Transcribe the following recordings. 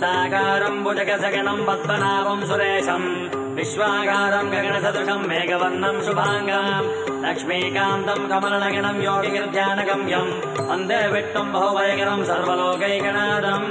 शान्ताकारम् भुजगसगणम् पद्मनाभम् सुरेशम् विश्वाकारम् गगनसदृशम् मेघवर्णम् शुभाङ्गम् लक्ष्मीकान्तम् कमलनगणम् योगिगिर्ध्यानगम्यम् वन्दे विष्णुम् बहुवैगरम् सर्वलोकैकनादम्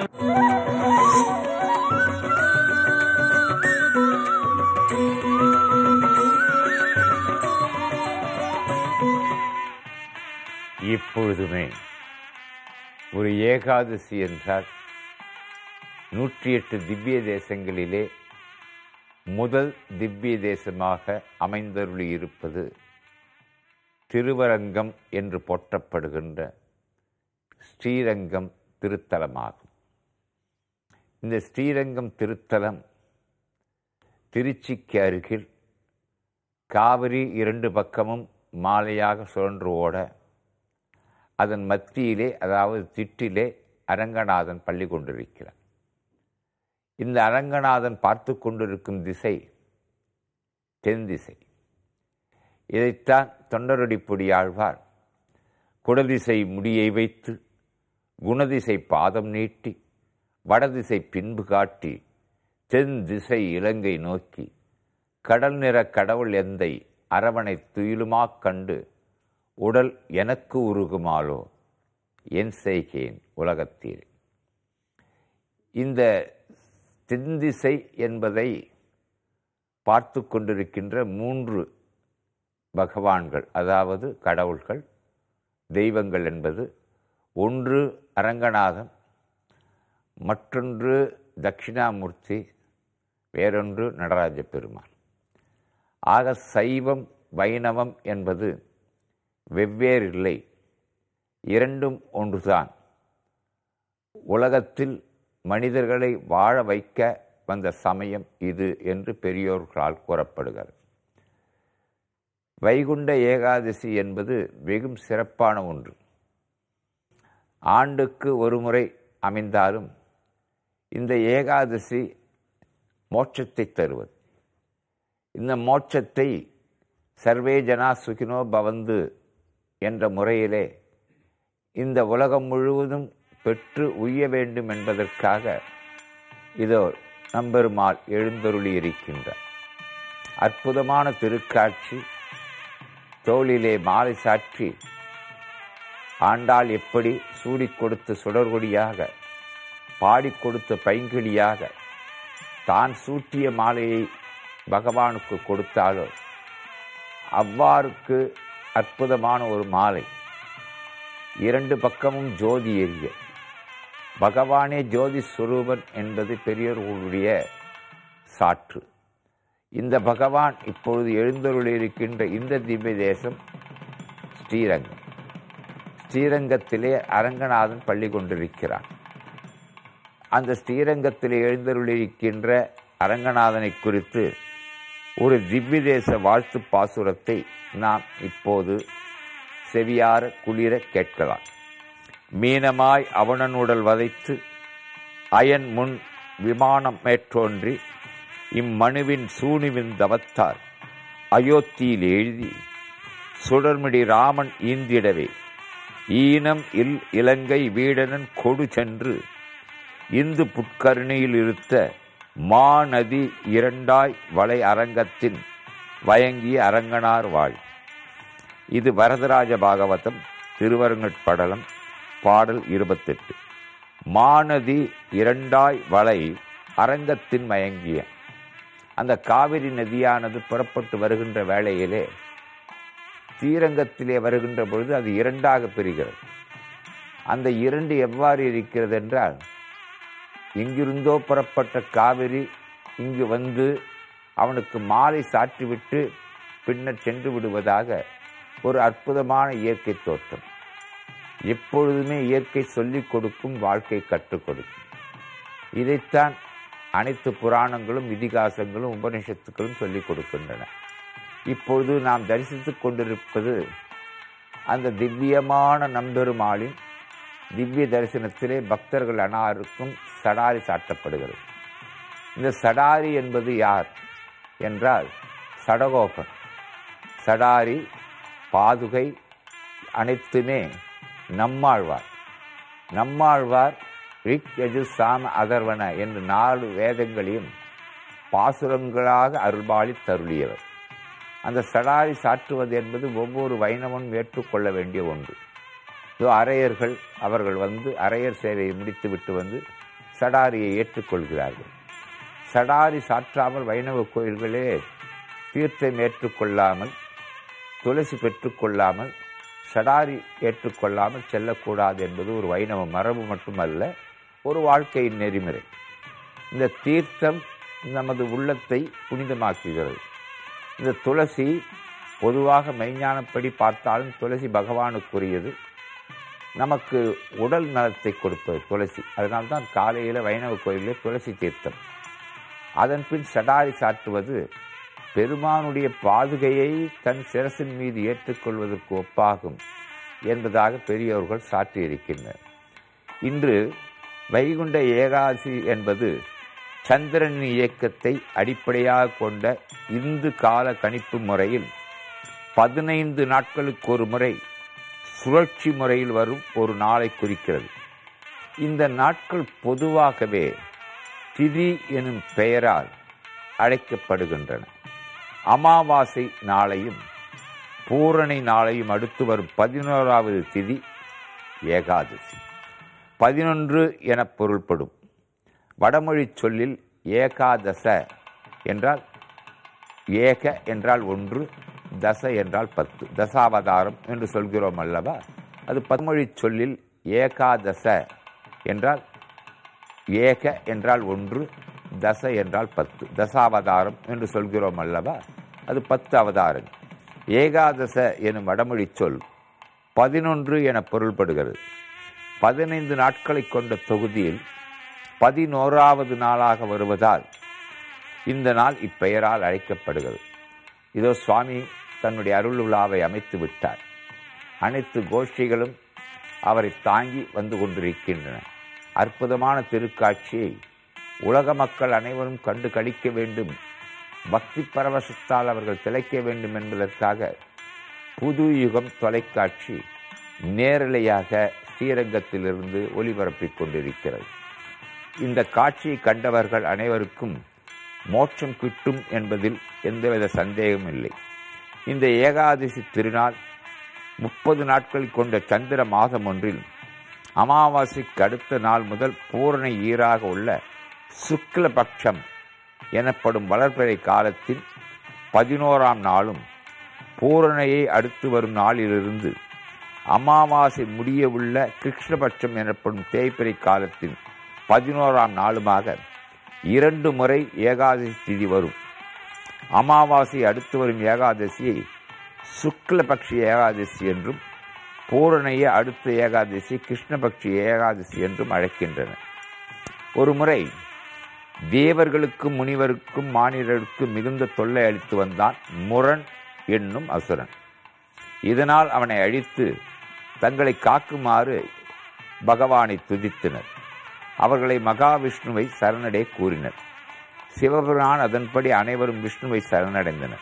இப்பொழுதுமே ஒரு ஏகாதசி என்றால் நூற்றி எட்டு திவ்ய தேசங்களிலே முதல் திவ்ய தேசமாக அமைந்தருளி இருப்பது திருவரங்கம் என்று போற்றப்படுகின்ற ஸ்ரீரங்கம் திருத்தலமாகும் இந்த ஸ்ரீரங்கம் திருத்தலம் திருச்சிக்கு அருகில் காவிரி இரண்டு பக்கமும் மாலையாக சுழன்று ஓட அதன் மத்தியிலே அதாவது திட்டிலே அரங்கநாதன் பள்ளி கொண்டிருக்கிறார் இந்த அரங்கநாதன் பார்த்து கொண்டிருக்கும் திசை தென் திசை இதைத்தான் தொண்டரடிப்பொடி ஆழ்வார் குடதிசை முடியை வைத்து குணதிசை பாதம் நீட்டி வடதிசை பின்பு காட்டி தென் திசை இலங்கை நோக்கி கடல் நிற கடவுள் எந்தை அரவணை துயிலுமாக் கண்டு உடல் எனக்கு உருகுமாலோ என் செய்கேன் உலகத்தில் இந்த தென்திசை என்பதை பார்த்து கொண்டிருக்கின்ற மூன்று பகவான்கள் அதாவது கடவுள்கள் தெய்வங்கள் என்பது ஒன்று அரங்கநாதன் மற்றொன்று தட்சிணாமூர்த்தி வேறொன்று நடராஜ பெருமாள் ஆக சைவம் வைணவம் என்பது வெவ்வேறில்லை இரண்டும் ஒன்றுதான் உலகத்தில் மனிதர்களை வாழ வைக்க வந்த சமயம் இது என்று பெரியோர்களால் கூறப்படுகிறது வைகுண்ட ஏகாதசி என்பது வெகும் சிறப்பான ஒன்று ஆண்டுக்கு ஒரு முறை அமைந்தாலும் இந்த ஏகாதசி மோட்சத்தை தருவது இந்த மோட்சத்தை சர்வே ஜனா சுகினோ பவந்து என்ற முறையிலே இந்த உலகம் முழுவதும் பெற்று உய்ய வேண்டும் என்பதற்காக இதோ நம்பெருமாள் எழுந்தருளி இருக்கின்றார் அற்புதமான திருக்காட்சி தோளிலே மாலை சாற்றி ஆண்டாள் எப்படி சூடிக் கொடுத்த சுடர்கொடியாக பாடிக் கொடுத்த பைங்கிளியாக தான் சூட்டிய மாலையை பகவானுக்கு கொடுத்தாலோ அவ்வாறுக்கு அற்புதமான ஒரு மாலை இரண்டு பக்கமும் ஜோதி எரிய பகவானே ஜோதி சுரூபன் என்பது பெரியோர்களுடைய சாற்று இந்த பகவான் இப்பொழுது எழுந்தருளிருக்கின்ற இந்த திவ்ய தேசம் ஸ்ரீரங்கம் ஸ்ரீரங்கத்திலே அரங்கநாதன் பள்ளி கொண்டிருக்கிறான் அந்த ஸ்ரீரங்கத்திலே எழுந்தருளிருக்கின்ற அரங்கநாதனை குறித்து ஒரு திவ்ய தேச வாழ்த்து பாசுரத்தை நாம் இப்போது செவியார குளிர கேட்கலாம் மீனமாய் அவனனுடல் வதைத்து அயன் முன் விமானம் மேற்றோன்றி இம்மனுவின் சூனிவின் தவத்தார் அயோத்தியில் எழுதி சுடர்மிடி ராமன் ஈந்திடவே ஈனம் இல் இலங்கை வீடனன் கொடு சென்று இந்து புட்கருணையில் இருத்த மாநதி இரண்டாய் வளை அரங்கத்தின் வயங்கிய அரங்கனார் வாழ் இது வரதராஜ பாகவதம் திருவரங்கட்படலம் பாடல் இருபத்தெட்டு மாநதி இரண்டாய் வளை அரங்கத்தின் மயங்கிய அந்த காவிரி நதியானது புறப்பட்டு வருகின்ற வேளையிலே ஸ்ரீரங்கத்திலே வருகின்ற பொழுது அது இரண்டாக பிரிகிறது அந்த இரண்டு எவ்வாறு இருக்கிறது என்றால் எங்கிருந்தோ புறப்பட்ட காவிரி இங்கு வந்து அவனுக்கு மாலை சாற்றிவிட்டு பின்னர் சென்று விடுவதாக ஒரு அற்புதமான இயற்கை தோற்றம் எப்பொழுதுமே இயற்கை சொல்லிக் கொடுக்கும் வாழ்க்கை கற்றுக் கொடுக்கும் இதைத்தான் அனைத்து புராணங்களும் இதிகாசங்களும் உபனிஷத்துக்களும் சொல்லிக் கொடுக்கின்றன இப்பொழுது நாம் தரிசித்துக் கொண்டிருப்பது அந்த திவ்யமான நம்பெருமாளின் திவ்ய தரிசனத்திலே பக்தர்கள் அனாருக்கும் சடாரி சாட்டப்படுகிறது இந்த சடாரி என்பது யார் என்றால் சடகோபன் சடாரி பாதுகை அனைத்துமே நம்மாழ்வார் நம்மாழ்வார் ரிக் யஜு சாம அதர்வன என்று நாலு வேதங்களையும் பாசுரங்களாக அருள்பாலி தருளியவர் அந்த சடாரி சாற்றுவது என்பது ஒவ்வொரு வைணவனும் ஏற்றுக்கொள்ள வேண்டிய ஒன்று இதோ அரையர்கள் அவர்கள் வந்து அரையர் சேவையை முடித்துவிட்டு வந்து சடாரியை ஏற்றுக்கொள்கிறார்கள் சடாரி சாற்றாமல் வைணவ கோயில்களே தீர்த்தம் ஏற்றுக்கொள்ளாமல் துளசி பெற்றுக்கொள்ளாமல் சடாரி ஏற்றுக்கொள்ளாமல் செல்லக்கூடாது என்பது ஒரு வைணவ மரபு மட்டுமல்ல ஒரு வாழ்க்கையின் நெறிமுறை இந்த தீர்த்தம் நமது உள்ளத்தை புனிதமாக்குகிறது இந்த துளசி பொதுவாக மெய்ஞானப்படி பார்த்தாலும் துளசி பகவானுக்குரியது நமக்கு உடல் நலத்தை கொடுப்பது துளசி அதனால்தான் காலையில் வைணவ கோயிலில் துளசி தீர்த்தம் அதன் பின் சடாரி சாற்றுவது பெருமானுடைய பாதுகையை தன் சிரசின் மீது ஏற்றுக்கொள்வதற்கு ஒப்பாகும் என்பதாக பெரியோர்கள் சாற்றியிருக்கின்றனர் இன்று வைகுண்ட ஏகாதசி என்பது சந்திரனின் இயக்கத்தை அடிப்படையாக கொண்ட இந்து கால கணிப்பு முறையில் பதினைந்து நாட்களுக்கு ஒரு முறை சுழற்சி முறையில் வரும் ஒரு நாளை குறிக்கிறது இந்த நாட்கள் பொதுவாகவே திதி எனும் பெயரால் அழைக்கப்படுகின்றன அமாவாசை நாளையும் பூரணி நாளையும் அடுத்து வரும் பதினோராவது திதி ஏகாதசி பதினொன்று என பொருள்படும் வடமொழி சொல்லில் ஏகாதச என்றால் ஏக என்றால் ஒன்று தச என்றால் பத்து தசாவதாரம் என்று சொல்கிறோம் அல்லவா அது பன்மொழி சொல்லில் ஏகாதச என்றால் ஏக என்றால் ஒன்று தச என்றால் பத்து தசாவதாரம் என்று சொல்கிறோம் அல்லவா அது பத்து அவதாரம் ஏகாதச எனும் வடமொழி சொல் பதினொன்று என பொருள்படுகிறது பதினைந்து நாட்களை கொண்ட தொகுதியில் பதினோராவது நாளாக வருவதால் இந்த நாள் இப்பெயரால் அழைக்கப்படுகிறது இதோ சுவாமி தன்னுடைய அருள் விழாவை அமைத்து விட்டார் அனைத்து கோஷ்டிகளும் அவரை தாங்கி வந்து கொண்டிருக்கின்றன அற்புதமான திருக்காட்சியை உலக மக்கள் அனைவரும் கண்டு கழிக்க வேண்டும் பக்தி பரவசத்தால் அவர்கள் திளைக்க வேண்டும் என்பதற்காக புது யுகம் தொலைக்காட்சி நேரலையாக ஸ்ரீரங்கத்திலிருந்து ஒளிபரப்பிக் கொண்டிருக்கிறது இந்த காட்சியை கண்டவர்கள் அனைவருக்கும் மோட்சம் கிட்டும் என்பதில் எந்தவித சந்தேகமும் இல்லை இந்த ஏகாதசி திருநாள் முப்பது நாட்கள் கொண்ட சந்திர மாதம் ஒன்றில் அமாவாசைக்கு அடுத்த நாள் முதல் பூரண ஈராக உள்ள சுக்லபக்ஷம் எனப்படும் வளர்பிறை காலத்தின் பதினோராம் நாளும் பூரணையை அடுத்து வரும் நாளிலிருந்து அமாவாசை முடிய உள்ள கிருஷ்ணபட்சம் எனப்படும் தேய்பிறை காலத்தின் பதினோராம் நாளுமாக இரண்டு முறை ஏகாதசி திதி வரும் அமாவாசை அடுத்து வரும் ஏகாதசியை சுக்லபக்ஷி ஏகாதசி என்றும் பூரணைய அடுத்த ஏகாதசி கிருஷ்ணபக்ஷி ஏகாதசி என்றும் அழைக்கின்றனர் ஒரு முறை தேவர்களுக்கும் முனிவருக்கும் மானிடருக்கும் மிகுந்த தொல்லை அளித்து வந்தான் முரண் என்னும் அசுரன் இதனால் அவனை அழித்து தங்களை காக்குமாறு பகவானை துதித்தனர் அவர்களை மகாவிஷ்ணுவை சரணடை கூறினர் சிவபெருமான் அதன்படி அனைவரும் விஷ்ணுவை சரணடைந்தனர்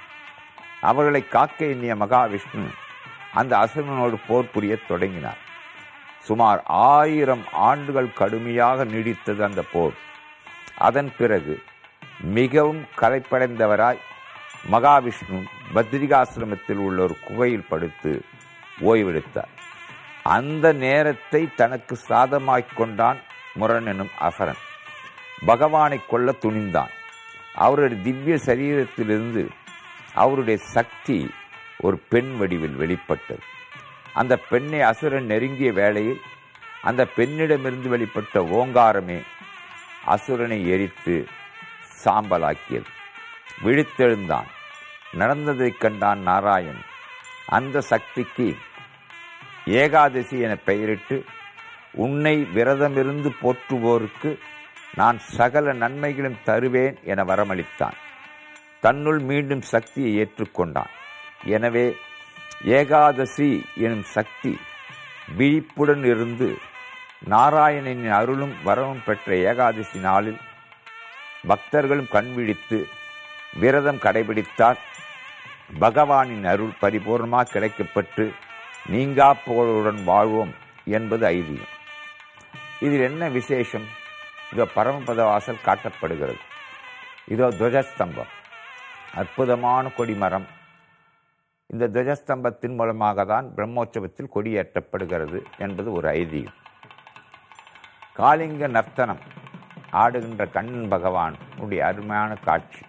அவர்களை காக்க எண்ணிய மகாவிஷ்ணு அந்த அசுரனோடு போர் புரியத் தொடங்கினார் சுமார் ஆயிரம் ஆண்டுகள் கடுமையாக நீடித்தது அந்த போர் அதன் பிறகு மிகவும் கலைப்படைந்தவராய் மகாவிஷ்ணு பத்ரிகாசிரமத்தில் உள்ள ஒரு குகையில் படுத்து ஓய்வெடுத்தார் அந்த நேரத்தை தனக்கு சாதமாய்க் கொண்டான் முரண் எனும் அசரன் பகவானை கொல்ல துணிந்தான் அவருடைய திவ்ய சரீரத்திலிருந்து அவருடைய சக்தி ஒரு பெண் வடிவில் வெளிப்பட்டது அந்த பெண்ணை அசுரன் நெருங்கிய வேளையில் அந்த பெண்ணிடமிருந்து வெளிப்பட்ட ஓங்காரமே அசுரனை எரித்து சாம்பலாக்கியது விழித்தெழுந்தான் நடந்ததைக் கண்டான் நாராயண் அந்த சக்திக்கு ஏகாதசி என பெயரிட்டு உன்னை விரதமிருந்து போற்றுவோருக்கு நான் சகல நன்மைகளும் தருவேன் என வரமளித்தான் தன்னுள் மீண்டும் சக்தியை ஏற்றுக்கொண்டான் எனவே ஏகாதசி எனும் சக்தி விழிப்புடன் இருந்து நாராயணனின் அருளும் வரவும் பெற்ற ஏகாதசி நாளில் பக்தர்களும் கண் விழித்து விரதம் கடைபிடித்தால் பகவானின் அருள் பரிபூர்ணமாக கிடைக்கப்பட்டு நீங்கா புகழுடன் வாழ்வோம் என்பது ஐதீகம் இதில் என்ன விசேஷம் இதோ பரமபத வாசல் காட்டப்படுகிறது இதோ துவஜஸ்தம்பம் அற்புதமான கொடிமரம் இந்த துவஜஸ்தம்பத்தின் மூலமாக தான் பிரம்மோற்சவத்தில் கொடியேற்றப்படுகிறது என்பது ஒரு ஐதீகம் காளிங்க நர்த்தனம் ஆடுகின்ற கண்ணன் பகவான் உடைய அருமையான காட்சி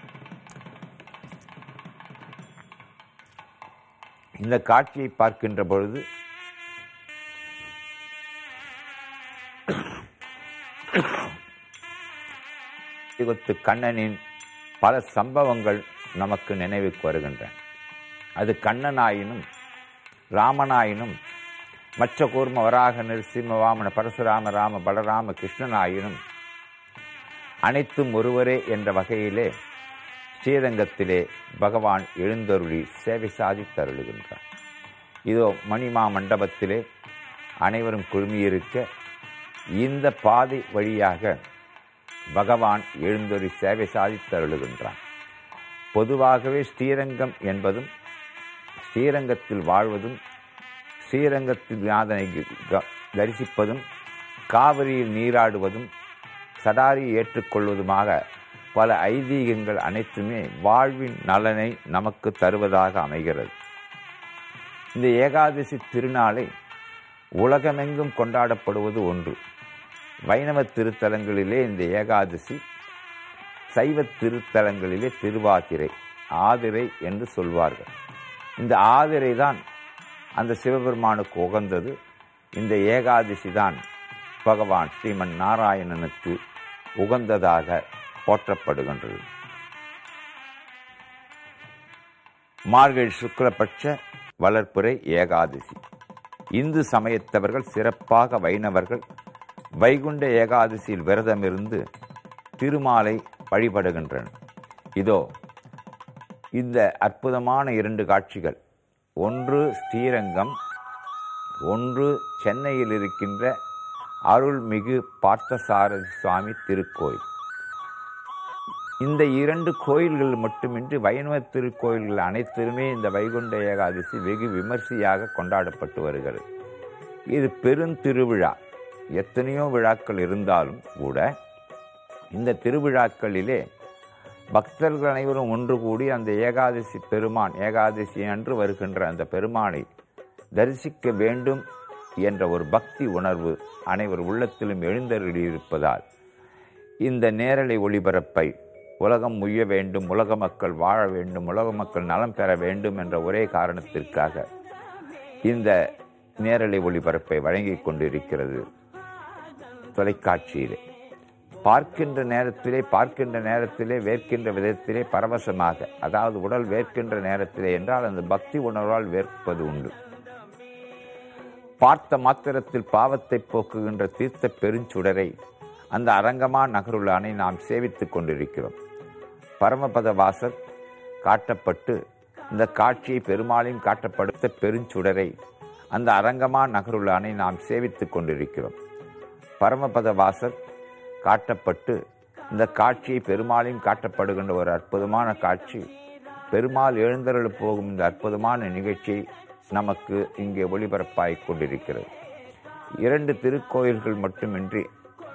இந்த காட்சியை பார்க்கின்ற பொழுது யுகத்து கண்ணனின் பல சம்பவங்கள் நமக்கு நினைவுக்கு வருகின்றன அது கண்ணனாயினும் ராமனாயினும் மற்ற கூர்ம வராக நிருசிம்ம வாமன பரசுராம ராம பலராம கிருஷ்ணனாயினும் அனைத்தும் ஒருவரே என்ற வகையிலே ஸ்ரீரங்கத்திலே பகவான் எழுந்தருளி சேவை சாதித்தருளுகின்றார் இதோ மணிமா மண்டபத்திலே அனைவரும் குழுமியிருக்க இந்த பாதை வழியாக பகவான் எழுந்தொரு சேவை சாதித்தருளுகின்றான் பொதுவாகவே ஸ்ரீரங்கம் என்பதும் ஸ்ரீரங்கத்தில் வாழ்வதும் ஸ்ரீரங்கத்தில் நாதனை க- தரிசிப்பதும் காவிரியில் நீராடுவதும் சடாரி ஏற்றுக்கொள்வதுமாக பல ஐதீகங்கள் அனைத்துமே வாழ்வின் நலனை நமக்கு தருவதாக அமைகிறது இந்த ஏகாதசி திருநாளை உலகமெங்கும் கொண்டாடப்படுவது ஒன்று வைணவ திருத்தலங்களிலே இந்த ஏகாதசி சைவ திருத்தலங்களிலே திருவாதிரை ஆதிரை என்று சொல்வார்கள் இந்த ஆதிரை தான் அந்த சிவபெருமானுக்கு உகந்தது இந்த ஏகாதசி தான் பகவான் ஸ்ரீமன் நாராயணனுக்கு உகந்ததாக போற்றப்படுகின்றது மார்கழி சுக்லபட்ச வளர்ப்புரை ஏகாதசி இந்து சமயத்தவர்கள் சிறப்பாக வைணவர்கள் வைகுண்ட ஏகாதசியில் விரதமிருந்து திருமாலை வழிபடுகின்றனர் இதோ இந்த அற்புதமான இரண்டு காட்சிகள் ஒன்று ஸ்ரீரங்கம் ஒன்று சென்னையில் இருக்கின்ற அருள்மிகு பார்த்தசாரதி சுவாமி திருக்கோயில் இந்த இரண்டு கோயில்கள் மட்டுமின்றி வைணவ திருக்கோயில்கள் அனைத்திலுமே இந்த வைகுண்ட ஏகாதசி வெகு விமர்சையாக கொண்டாடப்பட்டு வருகிறது இது பெருந்திருவிழா எத்தனையோ விழாக்கள் இருந்தாலும் கூட இந்த திருவிழாக்களிலே பக்தர்கள் அனைவரும் ஒன்று கூடி அந்த ஏகாதசி பெருமான் ஏகாதசி அன்று வருகின்ற அந்த பெருமானை தரிசிக்க வேண்டும் என்ற ஒரு பக்தி உணர்வு அனைவர் உள்ளத்திலும் எழுந்தருளியிருப்பதால் இந்த நேரலை ஒளிபரப்பை உலகம் முய்ய வேண்டும் உலக மக்கள் வாழ வேண்டும் உலக மக்கள் நலம் பெற வேண்டும் என்ற ஒரே காரணத்திற்காக இந்த நேரலை ஒளிபரப்பை வழங்கிக் கொண்டிருக்கிறது தொலைக்காட்சியிலே பார்க்கின்ற நேரத்திலே பார்க்கின்ற நேரத்திலே வேர்க்கின்ற விதத்திலே பரவசமாக அதாவது உடல் வேர்க்கின்ற நேரத்திலே என்றால் அந்த பக்தி உணர்வால் வேர்ப்பது உண்டு பார்த்த மாத்திரத்தில் பாவத்தை போக்குகின்ற தீர்த்த பெருஞ்சுடரை அந்த அரங்கமா நகருளானை நாம் சேவித்துக் கொண்டிருக்கிறோம் பரமபத வாசல் காட்டப்பட்டு இந்த காட்சியை பெருமாளையும் காட்டப்படுத்த பெருஞ்சுடரை அந்த அரங்கமா நகருளானை நாம் சேவித்துக் கொண்டிருக்கிறோம் பரமபத வாசல் காட்டப்பட்டு இந்த காட்சியை பெருமாளையும் காட்டப்படுகின்ற ஒரு அற்புதமான காட்சி பெருமாள் எழுந்தருள் போகும் இந்த அற்புதமான நிகழ்ச்சி நமக்கு இங்கே ஒளிபரப்பாகிக் கொண்டிருக்கிறது இரண்டு திருக்கோயில்கள் மட்டுமின்றி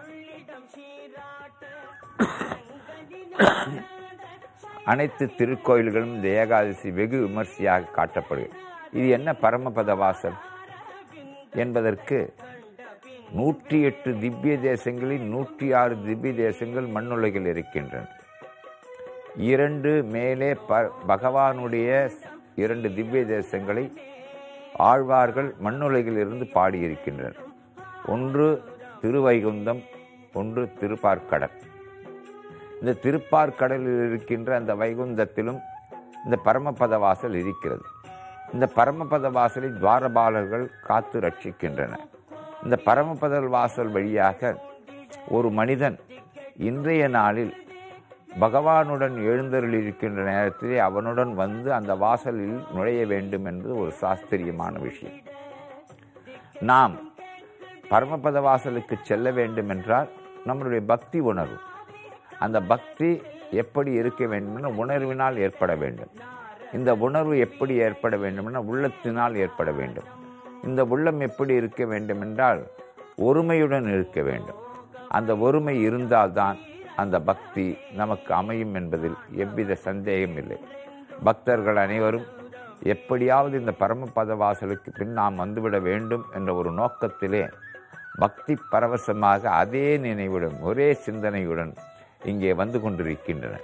அனைத்து திருக்கோயில்களும் இந்த ஏகாதசி வெகு விமர்சையாக காட்டப்படுகிறது இது என்ன பரமபத வாசல் என்பதற்கு நூற்றி எட்டு திவ்ய தேசங்களில் நூற்றி ஆறு திவ்ய தேசங்கள் மண்ணுலகில் இருக்கின்றன இரண்டு மேலே ப பகவானுடைய இரண்டு திவ்ய தேசங்களை ஆழ்வார்கள் மண்ணுலகில் இருந்து பாடியிருக்கின்றனர் ஒன்று திருவைகுந்தம் ஒன்று திருப்பார்க்கடல் இந்த திருப்பார்க்கடலில் இருக்கின்ற அந்த வைகுந்தத்திலும் இந்த பரமபத வாசல் இருக்கிறது இந்த பரமபத வாசலை துவாரபாலர்கள் காத்து ரட்சிக்கின்றனர் இந்த பரமபத வாசல் வழியாக ஒரு மனிதன் இன்றைய நாளில் பகவானுடன் எழுந்தருளிருக்கின்ற நேரத்திலே அவனுடன் வந்து அந்த வாசலில் நுழைய வேண்டும் என்பது ஒரு சாஸ்திரியமான விஷயம் நாம் பரமபத வாசலுக்கு செல்ல வேண்டும் என்றால் நம்மளுடைய பக்தி உணர்வு அந்த பக்தி எப்படி இருக்க வேண்டுமென உணர்வினால் ஏற்பட வேண்டும் இந்த உணர்வு எப்படி ஏற்பட வேண்டுமென உள்ளத்தினால் ஏற்பட வேண்டும் இந்த உள்ளம் எப்படி இருக்க வேண்டும் என்றால் ஒருமையுடன் இருக்க வேண்டும் அந்த ஒருமை இருந்தால்தான் அந்த பக்தி நமக்கு அமையும் என்பதில் எவ்வித சந்தேகம் இல்லை பக்தர்கள் அனைவரும் எப்படியாவது இந்த பரமபத வாசலுக்கு பின் நாம் வந்துவிட வேண்டும் என்ற ஒரு நோக்கத்திலே பக்தி பரவசமாக அதே நினைவுடன் ஒரே சிந்தனையுடன் இங்கே வந்து கொண்டிருக்கின்றனர்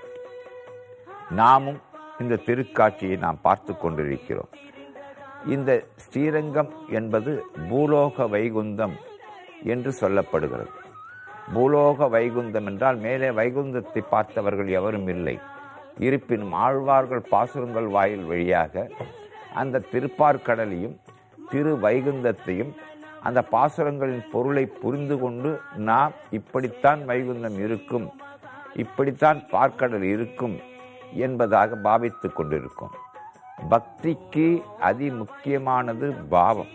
நாமும் இந்த திருக்காட்சியை நாம் பார்த்து கொண்டிருக்கிறோம் இந்த ஸ்ரீரங்கம் என்பது பூலோக வைகுந்தம் என்று சொல்லப்படுகிறது பூலோக வைகுந்தம் என்றால் மேலே வைகுந்தத்தை பார்த்தவர்கள் எவரும் இல்லை இருப்பினும் ஆழ்வார்கள் பாசுரங்கள் வாயில் வழியாக அந்த திருப்பார்கடலையும் திரு வைகுந்தத்தையும் அந்த பாசுரங்களின் பொருளை புரிந்து கொண்டு நாம் இப்படித்தான் வைகுந்தம் இருக்கும் இப்படித்தான் பார்க்கடல் இருக்கும் என்பதாக பாவித்து கொண்டிருக்கும் பக்திக்கு அதி முக்கியமானது பாவம்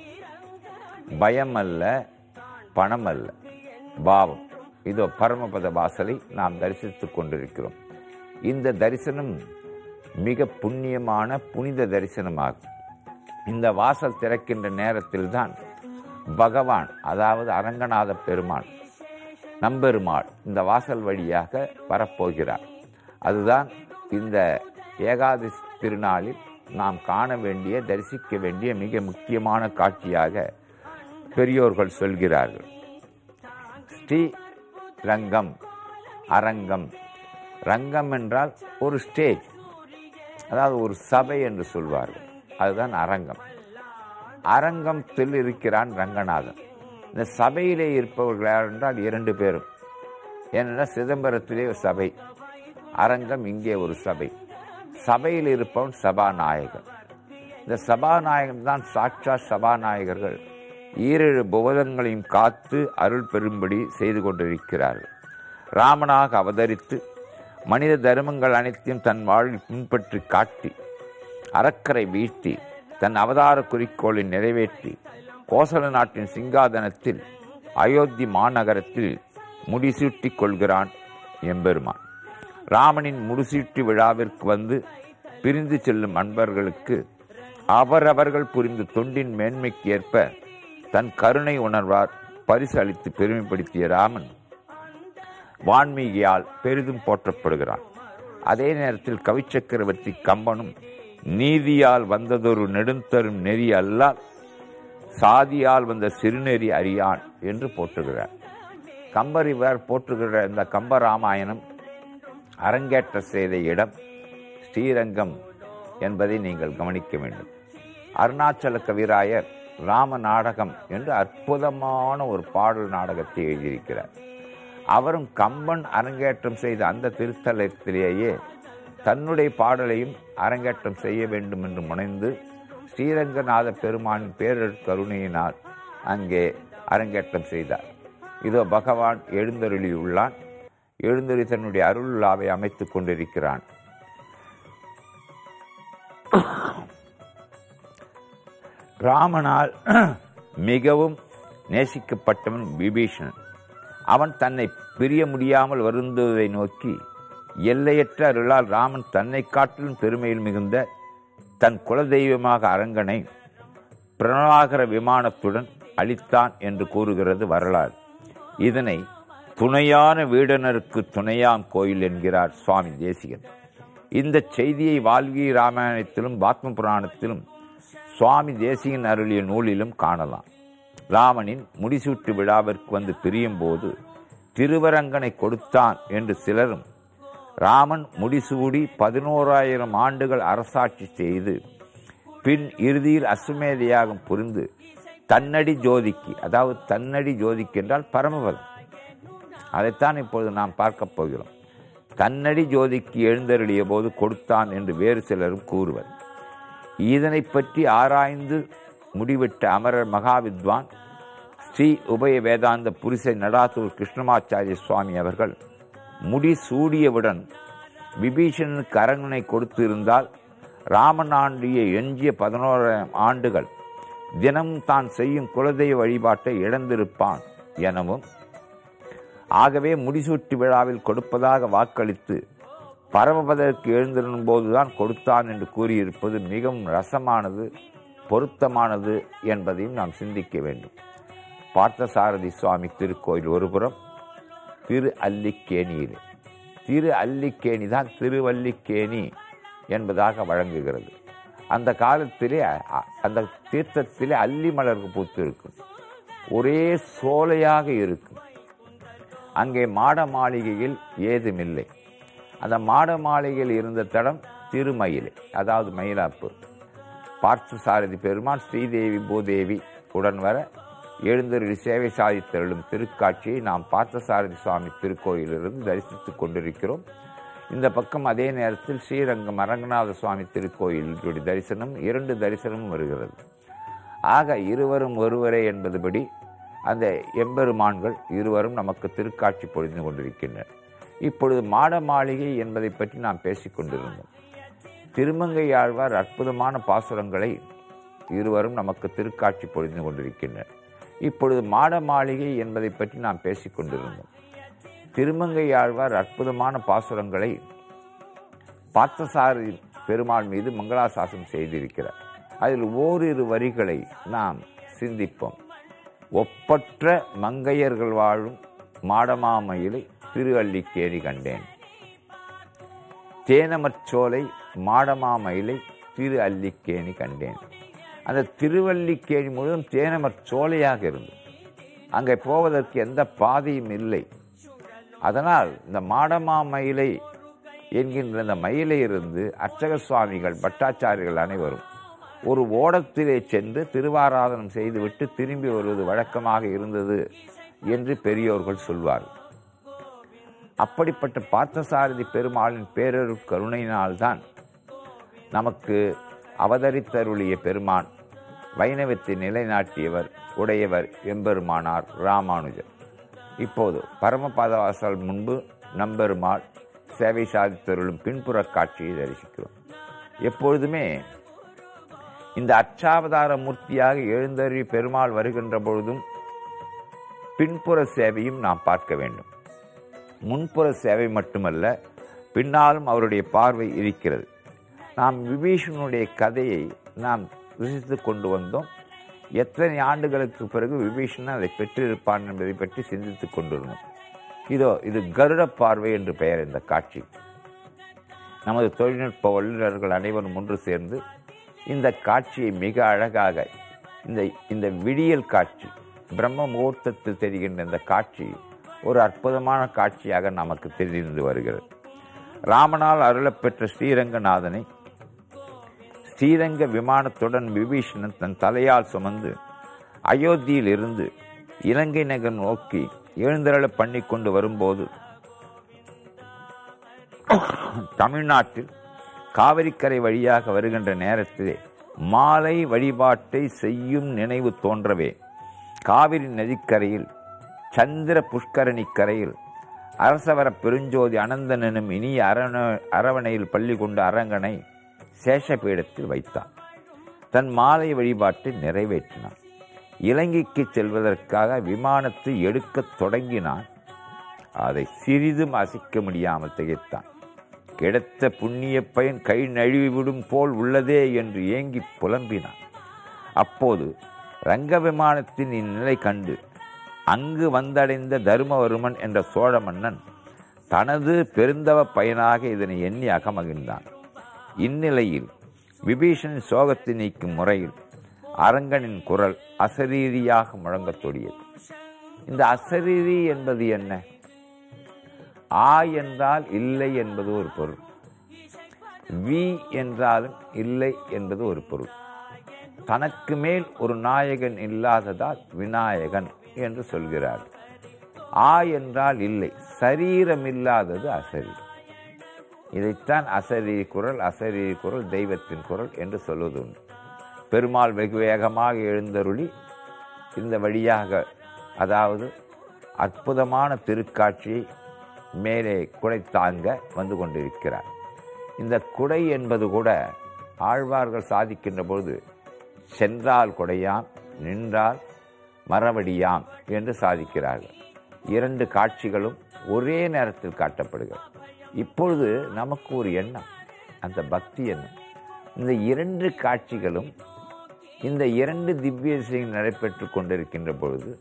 பயம் அல்ல பணம் அல்ல பாவம் இதோ பரமபத வாசலை நாம் தரிசித்துக் கொண்டிருக்கிறோம் இந்த தரிசனம் மிக புண்ணியமான புனித தரிசனமாகும் இந்த வாசல் திறக்கின்ற நேரத்தில்தான் பகவான் அதாவது அரங்கநாத பெருமான் நம்பெருமாள் இந்த வாசல் வழியாக வரப்போகிறார் அதுதான் இந்த ஏகாதசி திருநாளில் நாம் காண வேண்டிய தரிசிக்க வேண்டிய மிக முக்கியமான காட்சியாக பெரியோர்கள் சொல்கிறார்கள் ஸ்ரீ ரங்கம் அரங்கம் ரங்கம் என்றால் ஒரு ஸ்டேஜ் அதாவது ஒரு சபை என்று சொல்வார்கள் அதுதான் அரங்கம் அரங்கத்தில் இருக்கிறான் ரங்கநாதன் இந்த சபையிலே இருப்பவர்கள் யார் என்றால் இரண்டு பேரும் ஏனென்றால் சிதம்பரத்திலே ஒரு சபை அரங்கம் இங்கே ஒரு சபை சபையில் இருப்பவன் சபாநாயகன் இந்த சபாநாயகன் தான் சாட்சா சபாநாயகர்கள் ஈரேழு புவதங்களையும் காத்து அருள் பெறும்படி செய்து கொண்டிருக்கிறார்கள் ராமனாக அவதரித்து மனித தர்மங்கள் அனைத்தையும் தன் வாழ்வில் பின்பற்றி காட்டி அறக்கரை வீழ்த்தி தன் அவதார குறிக்கோளை நிறைவேற்றி கோசல நாட்டின் சிங்காதனத்தில் அயோத்தி மாநகரத்தில் முடிசூட்டிக் கொள்கிறான் எம்பெருமான் ராமனின் முடிசூட்டு விழாவிற்கு வந்து பிரிந்து செல்லும் அன்பர்களுக்கு அவரவர்கள் புரிந்த தொண்டின் மேன்மைக்கு ஏற்ப தன் கருணை உணர்வார் பரிசு அளித்து பெருமைப்படுத்திய ராமன் வான்மீகியால் பெரிதும் போற்றப்படுகிறான் அதே நேரத்தில் கவிச்சக்கரவர்த்தி கம்பனும் நீதியால் வந்ததொரு நெடுந்தரும் நெறி அல்லால் சாதியால் வந்த சிறுநெறி அறியான் என்று போற்றுகிறார் கம்பர் இவர் போற்றுகிற இந்த கம்பராமாயணம் அரங்கேற்ற செய்த இடம் ஸ்ரீரங்கம் என்பதை நீங்கள் கவனிக்க வேண்டும் அருணாச்சல கவிராயர் ராம நாடகம் என்று அற்புதமான ஒரு பாடல் நாடகத்தை எழுதியிருக்கிறார் அவரும் கம்பன் அரங்கேற்றம் செய்த அந்த திருத்தலத்திலேயே தன்னுடைய பாடலையும் அரங்கேற்றம் செய்ய வேண்டும் என்று முனைந்து ஸ்ரீரங்கநாத பெருமானின் பேரர் கருணையினால் அங்கே அரங்கேற்றம் செய்தார் இதோ பகவான் எழுந்தருளியுள்ளான் எழுந்தருளி தன்னுடைய அருள் விழாவை அமைத்துக் கொண்டிருக்கிறான் ராமனால் மிகவும் நேசிக்கப்பட்டவன் விபீஷணன் அவன் தன்னை பிரிய முடியாமல் வருந்துவதை நோக்கி எல்லையற்ற அருளால் ராமன் தன்னை காட்டிலும் பெருமையில் மிகுந்த தன் குலதெய்வமாக அரங்கனை பிரணவாகர விமானத்துடன் அளித்தான் என்று கூறுகிறது வரலாறு இதனை துணையான வீடனருக்கு துணையாம் கோயில் என்கிறார் சுவாமி தேசிகன் இந்த செய்தியை வால்மீகி ராமாயணத்திலும் பாத்ம புராணத்திலும் சுவாமி தேசிகன் அருளிய நூலிலும் காணலாம் ராமனின் முடிசூட்டு விழாவிற்கு வந்து பிரியும் போது திருவரங்கனை கொடுத்தான் என்று சிலரும் ராமன் முடிசூடி பதினோராயிரம் ஆண்டுகள் அரசாட்சி செய்து பின் இறுதியில் அசுமேதையாகம் புரிந்து தன்னடி ஜோதிக்கு அதாவது தன்னடி ஜோதிக்கு என்றால் பரமபதம் அதைத்தான் இப்பொழுது நாம் பார்க்கப் போகிறோம் தன்னடி ஜோதிக்கு எழுந்தருளிய போது கொடுத்தான் என்று வேறு சிலரும் கூறுவர் இதனை பற்றி ஆராய்ந்து முடிவிட்ட அமரர் மகாவித்வான் ஸ்ரீ உபய வேதாந்த புரிசை நடாத்தூர் கிருஷ்ணமாச்சாரிய சுவாமி அவர்கள் முடி சூடியவுடன் விபீஷணனுக்கு அரங்கனை கொடுத்து இருந்தால் ராமன் ஆண்டிய எஞ்சிய பதினோராயிரம் ஆண்டுகள் தினமும் தான் செய்யும் குலதெய்வ வழிபாட்டை இழந்திருப்பான் எனவும் ஆகவே முடிசூட்டு விழாவில் கொடுப்பதாக வாக்களித்து பரமபதற்கு எழுந்திருக்கும் போதுதான் கொடுத்தான் என்று கூறியிருப்பது மிகவும் ரசமானது பொருத்தமானது என்பதையும் நாம் சிந்திக்க வேண்டும் பார்த்தசாரதி சுவாமி திருக்கோயில் ஒருபுறம் திரு அல்லிக்கேணியில் திரு அல்லிக்கேணி தான் திருவல்லிக்கேணி என்பதாக வழங்குகிறது அந்த காலத்திலே அ- அந்த தீர்த்தத்திலே அல்லி மலர் பூத்து இருக்கும் ஒரே சோலையாக இருக்கும் அங்கே மாட மாளிகையில் ஏதுமில்லை அந்த மாட மாளிகையில் இருந்த தடம் திருமயிலை அதாவது மயிலாப்பூர் பார்த்தசாரதி பெருமான் ஸ்ரீதேவி பூதேவி உடன் வர எழுந்தருளி சேவை சாதித்தருளும் திருக்காட்சியை நாம் பார்த்தசாரதி சுவாமி திருக்கோயிலிருந்து தரிசித்துக் கொண்டிருக்கிறோம் இந்த பக்கம் அதே நேரத்தில் ஸ்ரீரங்கம் அரங்கநாத சுவாமி திருக்கோயிலுடைய தரிசனம் இரண்டு தரிசனமும் வருகிறது ஆக இருவரும் ஒருவரே என்பதுபடி அந்த எம்பெருமான்கள் இருவரும் நமக்கு திருக்காட்சி பொழிந்து கொண்டிருக்கின்றனர் இப்பொழுது மாட மாளிகை என்பதை பற்றி நாம் பேசிக் கொண்டிருந்தோம் திருமங்கை ஆழ்வார் அற்புதமான பாசுரங்களை இருவரும் நமக்கு திருக்காட்சி பொழிந்து கொண்டிருக்கின்றனர் இப்பொழுது மாட மாளிகை என்பதை பற்றி நாம் பேசிக் கொண்டிருந்தோம் திருமங்கை ஆழ்வார் அற்புதமான பாசுரங்களை பார்த்தசாரதி பெருமாள் மீது மங்களாசாசனம் செய்திருக்கிறார் அதில் ஓரிரு வரிகளை நாம் சிந்திப்போம் ஒப்பற்ற மங்கையர்கள் வாழும் மாடமாமயிலை திரு அள்ளிக்கேணி கண்டேன் தேனமற்சோலை மாடமாமயிலை திரு அல்லிக்கேணி கண்டேன் அந்த திருவல்லிக்கேணி முழுவதும் தேனமற் சோலையாக இருந்தது அங்கே போவதற்கு எந்த பாதையும் இல்லை அதனால் இந்த மாடமாமயிலை என்கின்ற இந்த மயிலிருந்து அர்ச்சக சுவாமிகள் பட்டாச்சாரிகள் அனைவரும் ஒரு ஓடத்திலே சென்று திருவாராதனம் செய்துவிட்டு திரும்பி வருவது வழக்கமாக இருந்தது என்று பெரியோர்கள் சொல்வார்கள் அப்படிப்பட்ட பார்த்தசாரதி பெருமாளின் பேரொரு கருணையினால்தான் நமக்கு அவதரித்தருளிய பெருமான் வைணவத்தை நிலைநாட்டியவர் உடையவர் எம்பெருமானார் ராமானுஜர் இப்போது பரமபாதவாசல் முன்பு நம்பெருமாள் சேவை சாதித்தருளும் பின்புற காட்சியை தரிசிக்கிறோம் எப்பொழுதுமே இந்த அச்சாவதார மூர்த்தியாக எழுந்தருளி பெருமாள் வருகின்ற பொழுதும் பின்புற சேவையும் நாம் பார்க்க வேண்டும் முன்புற சேவை மட்டுமல்ல பின்னாலும் அவருடைய பார்வை இருக்கிறது நாம் விபீஷணனுடைய கதையை நாம் ருசித்து கொண்டு வந்தோம் எத்தனை ஆண்டுகளுக்கு பிறகு விபீஷணன் அதை பெற்றிருப்பான் என்பதை பற்றி சிந்தித்துக் கொண்டிருந்தோம் இதோ இது கருட பார்வை என்று பெயர் இந்த காட்சி நமது தொழில்நுட்ப வல்லுநர்கள் அனைவரும் ஒன்று சேர்ந்து இந்த காட்சியை மிக அழகாக இந்த இந்த விடியல் காட்சி பிரம்ம முகூர்த்தத்தில் தெரிகின்ற இந்த காட்சி ஒரு அற்புதமான காட்சியாக நமக்கு தெரிந்து வருகிறது ராமனால் அருளப்பெற்ற ஸ்ரீரங்கநாதனை ஸ்ரீரங்க விமானத்துடன் விபீஷணன் தன் தலையால் சுமந்து அயோத்தியில் இருந்து இலங்கை நகர் நோக்கி எழுந்தருள பண்ணி கொண்டு வரும்போது தமிழ்நாட்டில் காவிரிக்கரை வழியாக வருகின்ற நேரத்திலே மாலை வழிபாட்டை செய்யும் நினைவு தோன்றவே காவிரி நதிக்கரையில் சந்திர புஷ்கரணி கரையில் அரசவர பெருஞ்சோதி அனந்தன் எனும் இனிய அரண அரவணையில் பள்ளி கொண்ட அரங்கனை சேஷபீடத்தில் வைத்தான் தன் மாலை வழிபாட்டை நிறைவேற்றினான் இலங்கைக்கு செல்வதற்காக விமானத்தை எடுக்கத் தொடங்கினான் அதை சிறிதும் அசைக்க முடியாமல் திகைத்தான் கிடைத்த புண்ணிய பயன் கை நழுவிவிடும் போல் உள்ளதே என்று ஏங்கி புலம்பினான் அப்போது ரங்க விமானத்தின் இந்நிலை கண்டு அங்கு வந்தடைந்த தருமவர்மன் என்ற சோழ மன்னன் தனது பெருந்தவ பயனாக இதனை எண்ணி அகமகிழ்ந்தான் இந்நிலையில் விபீஷன் சோகத்தை நீக்கும் முறையில் அரங்கனின் குரல் அசரீரியாக முழங்கத் தொடியது இந்த அசரீரி என்பது என்ன ஆ என்றால் இல்லை என்பது ஒரு பொருள் வி என்றாலும் இல்லை என்பது ஒரு பொருள் தனக்கு மேல் ஒரு நாயகன் இல்லாததால் விநாயகன் என்று சொல்கிறார் ஆ என்றால் இல்லை சரீரம் இல்லாதது அசரீரம் இதைத்தான் அசரீரி குரல் அசரீரி குரல் தெய்வத்தின் குரல் என்று சொல்வது உண்டு பெருமாள் வெகு வேகமாக எழுந்தருளி இந்த வழியாக அதாவது அற்புதமான திருக்காட்சியை மேலே குடை தாங்க வந்து கொண்டிருக்கிறார் இந்த குடை என்பது கூட ஆழ்வார்கள் சாதிக்கின்ற பொழுது சென்றால் குடையாம் நின்றால் மரவடியாம் என்று சாதிக்கிறார்கள் இரண்டு காட்சிகளும் ஒரே நேரத்தில் காட்டப்படுகிறது இப்பொழுது நமக்கு ஒரு எண்ணம் அந்த பக்தி எண்ணம் இந்த இரண்டு காட்சிகளும் இந்த இரண்டு திவ்ய விஷயங்கள் நடைபெற்று கொண்டிருக்கின்ற பொழுது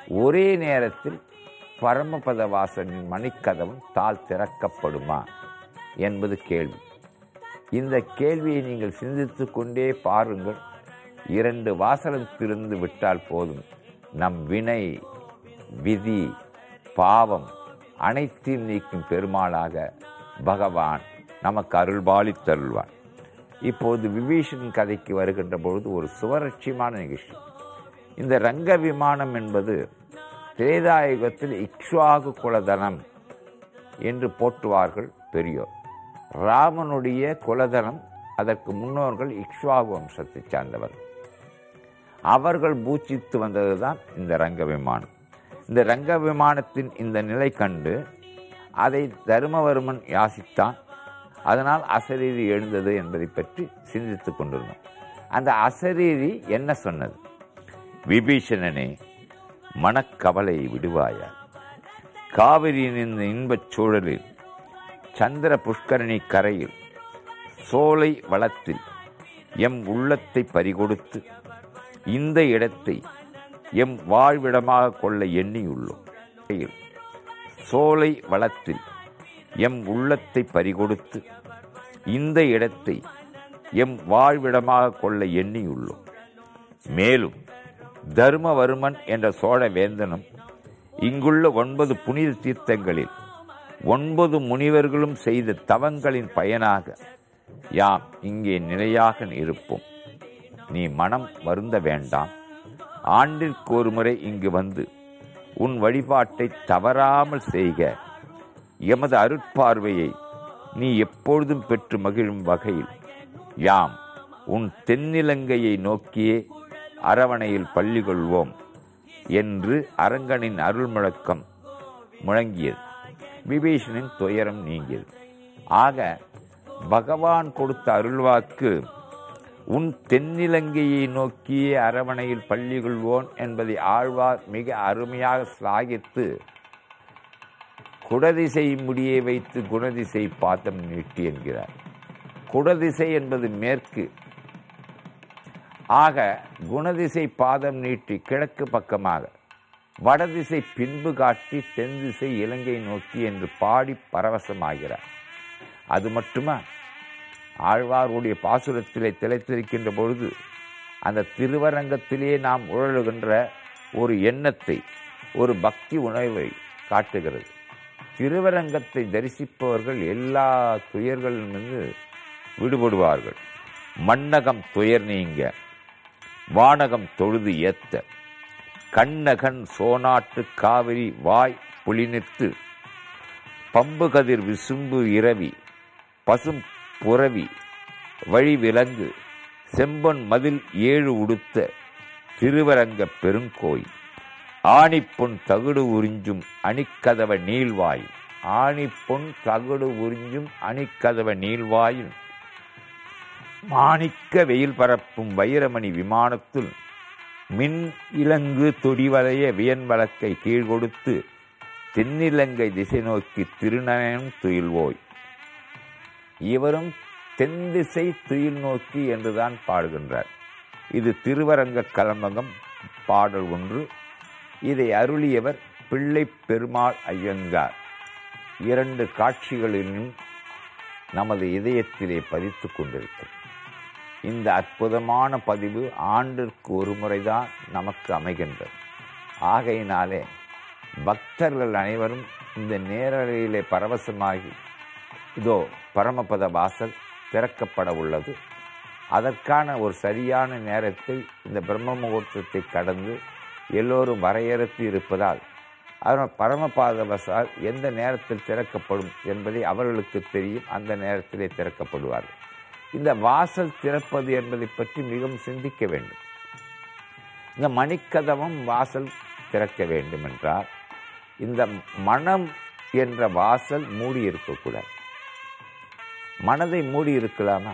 ஒரே நேரத்தில் பரமபத வாசனின் மணிக்கதவும் தாழ் திறக்கப்படுமா என்பது கேள்வி இந்த கேள்வியை நீங்கள் சிந்தித்து கொண்டே பாருங்கள் இரண்டு வாசலம் திறந்து விட்டால் போதும் நம் வினை விதி பாவம் அனைத்தையும் நீக்கும் பெருமாளாக பகவான் நமக்கு அருள்பாலித் தருள்வான் இப்போது விபீஷன் கதைக்கு வருகின்ற பொழுது ஒரு சுவரட்சியமான நிகழ்ச்சி இந்த ரங்க விமானம் என்பது திரேதாயுகத்தில் இக்ஷ்வாகு குலதனம் என்று போற்றுவார்கள் பெரியோர் ராமனுடைய குலதனம் அதற்கு முன்னோர்கள் இக்ஷ்வாகு வம்சத்தைச் சார்ந்தவர் அவர்கள் பூச்சித்து வந்ததுதான் இந்த ரங்க விமானம் இந்த ரங்க விமானத்தின் இந்த நிலை கண்டு அதை தருமவர்மன் யாசித்தான் அதனால் அசரீரி எழுந்தது என்பதை பற்றி சிந்தித்துக் கொண்டிருந்தோம் அந்த அசரீரி என்ன சொன்னது விபீஷணனே மனக்கவலை விடுவாயா காவிரியின் இந்த இன்பச் சூழலில் சந்திர புஷ்கரணி கரையில் சோலை வளத்தில் எம் உள்ளத்தை பறிகொடுத்து இந்த இடத்தை எம் வாழ்விடமாக கொள்ள எண்ணியுள்ளோம் சோலை வளத்தில் எம் உள்ளத்தை பறிகொடுத்து இந்த இடத்தை எம் வாழ்விடமாக கொள்ள எண்ணியுள்ளோம் மேலும் தர்மவர்மன் என்ற சோழ வேந்தனும் இங்குள்ள ஒன்பது புனித தீர்த்தங்களில் ஒன்பது முனிவர்களும் செய்த தவங்களின் பயனாக யாம் இங்கே நிலையாக இருப்போம் நீ மனம் வருந்த வேண்டாம் ஆண்டிற்கு ஒரு முறை இங்கு வந்து உன் வழிபாட்டை தவறாமல் செய்க எமது அருட்பார்வையை நீ எப்பொழுதும் பெற்று மகிழும் வகையில் யாம் உன் தென்னிலங்கையை நோக்கியே அரவணையில் பள்ளி கொள்வோம் என்று அரங்கனின் அருள் முழக்கம் முழங்கியது விபீஷனின் துயரம் நீங்கியது ஆக பகவான் கொடுத்த அருள்வாக்கு உன் தென்னிலங்கையை நோக்கியே அரவணையில் பள்ளி கொள்வோன் என்பதை ஆழ்வார் மிக அருமையாக சிலாகித்து குடதிசை முடியை வைத்து குணதிசை பாத்தம் நீட்டி என்கிறார் குடதிசை என்பது மேற்கு ஆக குணதிசை பாதம் நீட்டி கிழக்கு பக்கமாக வடதிசை பின்பு காட்டி தென் திசை இலங்கை நோக்கி என்று பாடி பரவசமாகிறார் அது மட்டுமா ஆழ்வாருடைய பாசுரத்திலே திளைத்திருக்கின்ற பொழுது அந்த திருவரங்கத்திலே நாம் உழலுகின்ற ஒரு எண்ணத்தை ஒரு பக்தி உணர்வை காட்டுகிறது திருவரங்கத்தை தரிசிப்பவர்கள் எல்லா துயர்களிலிருந்து விடுபடுவார்கள் மன்னகம் துயர் நீங்க வானகம் தொழுது ஏத்த கண்ணகன் சோனாட்டு காவிரி வாய் புலிநிற்று பம்பு கதிர் விசும்பு இரவி பசும் புறவி வழி விலங்கு செம்பொன் மதில் ஏழு உடுத்த திருவரங்க பெருங்கோய் ஆணிப்பொன் தகுடு உறிஞ்சும் அணிக்கதவ நீள்வாய் ஆணிப்பொன் தகுடு உறிஞ்சும் அணிக்கதவ நீள்வாயில் மாணிக்க வெயில் பரப்பும் வைரமணி விமானத்துள் மின் இலங்கு தொடிவலைய வியன் வழக்கை கீழ்கொடுத்து தென்னிலங்கை திசை நோக்கி திருநயனம் துயில்வோய் இவரும் தென் திசை துயில் நோக்கி என்றுதான் பாடுகின்றார் இது திருவரங்க கலம்பகம் பாடல் ஒன்று இதை அருளியவர் பிள்ளை பெருமாள் ஐயங்கார் இரண்டு காட்சிகளிலும் நமது இதயத்திலே பதித்து கொண்டிருக்கிறது இந்த அற்புதமான பதிவு ஆண்டிற்கு ஒரு முறைதான் நமக்கு அமைகின்றது ஆகையினாலே பக்தர்கள் அனைவரும் இந்த நேரலையிலே பரவசமாகி இதோ பரமபத வாசல் திறக்கப்பட உள்ளது அதற்கான ஒரு சரியான நேரத்தை இந்த பிரம்ம முகூர்த்தத்தை கடந்து எல்லோரும் வரையறுத்து இருப்பதால் அதனால் பரமபாத வசால் எந்த நேரத்தில் திறக்கப்படும் என்பதை அவர்களுக்கு தெரியும் அந்த நேரத்திலே திறக்கப்படுவார்கள் இந்த வாசல் திறப்பது என்பதை பற்றி மிகவும் சிந்திக்க வேண்டும் இந்த மணிக்கதவம் வாசல் திறக்க வேண்டும் என்றால் இந்த மனம் என்ற வாசல் மூடி இருக்கக்கூடாது மனதை மூடி இருக்கலாமா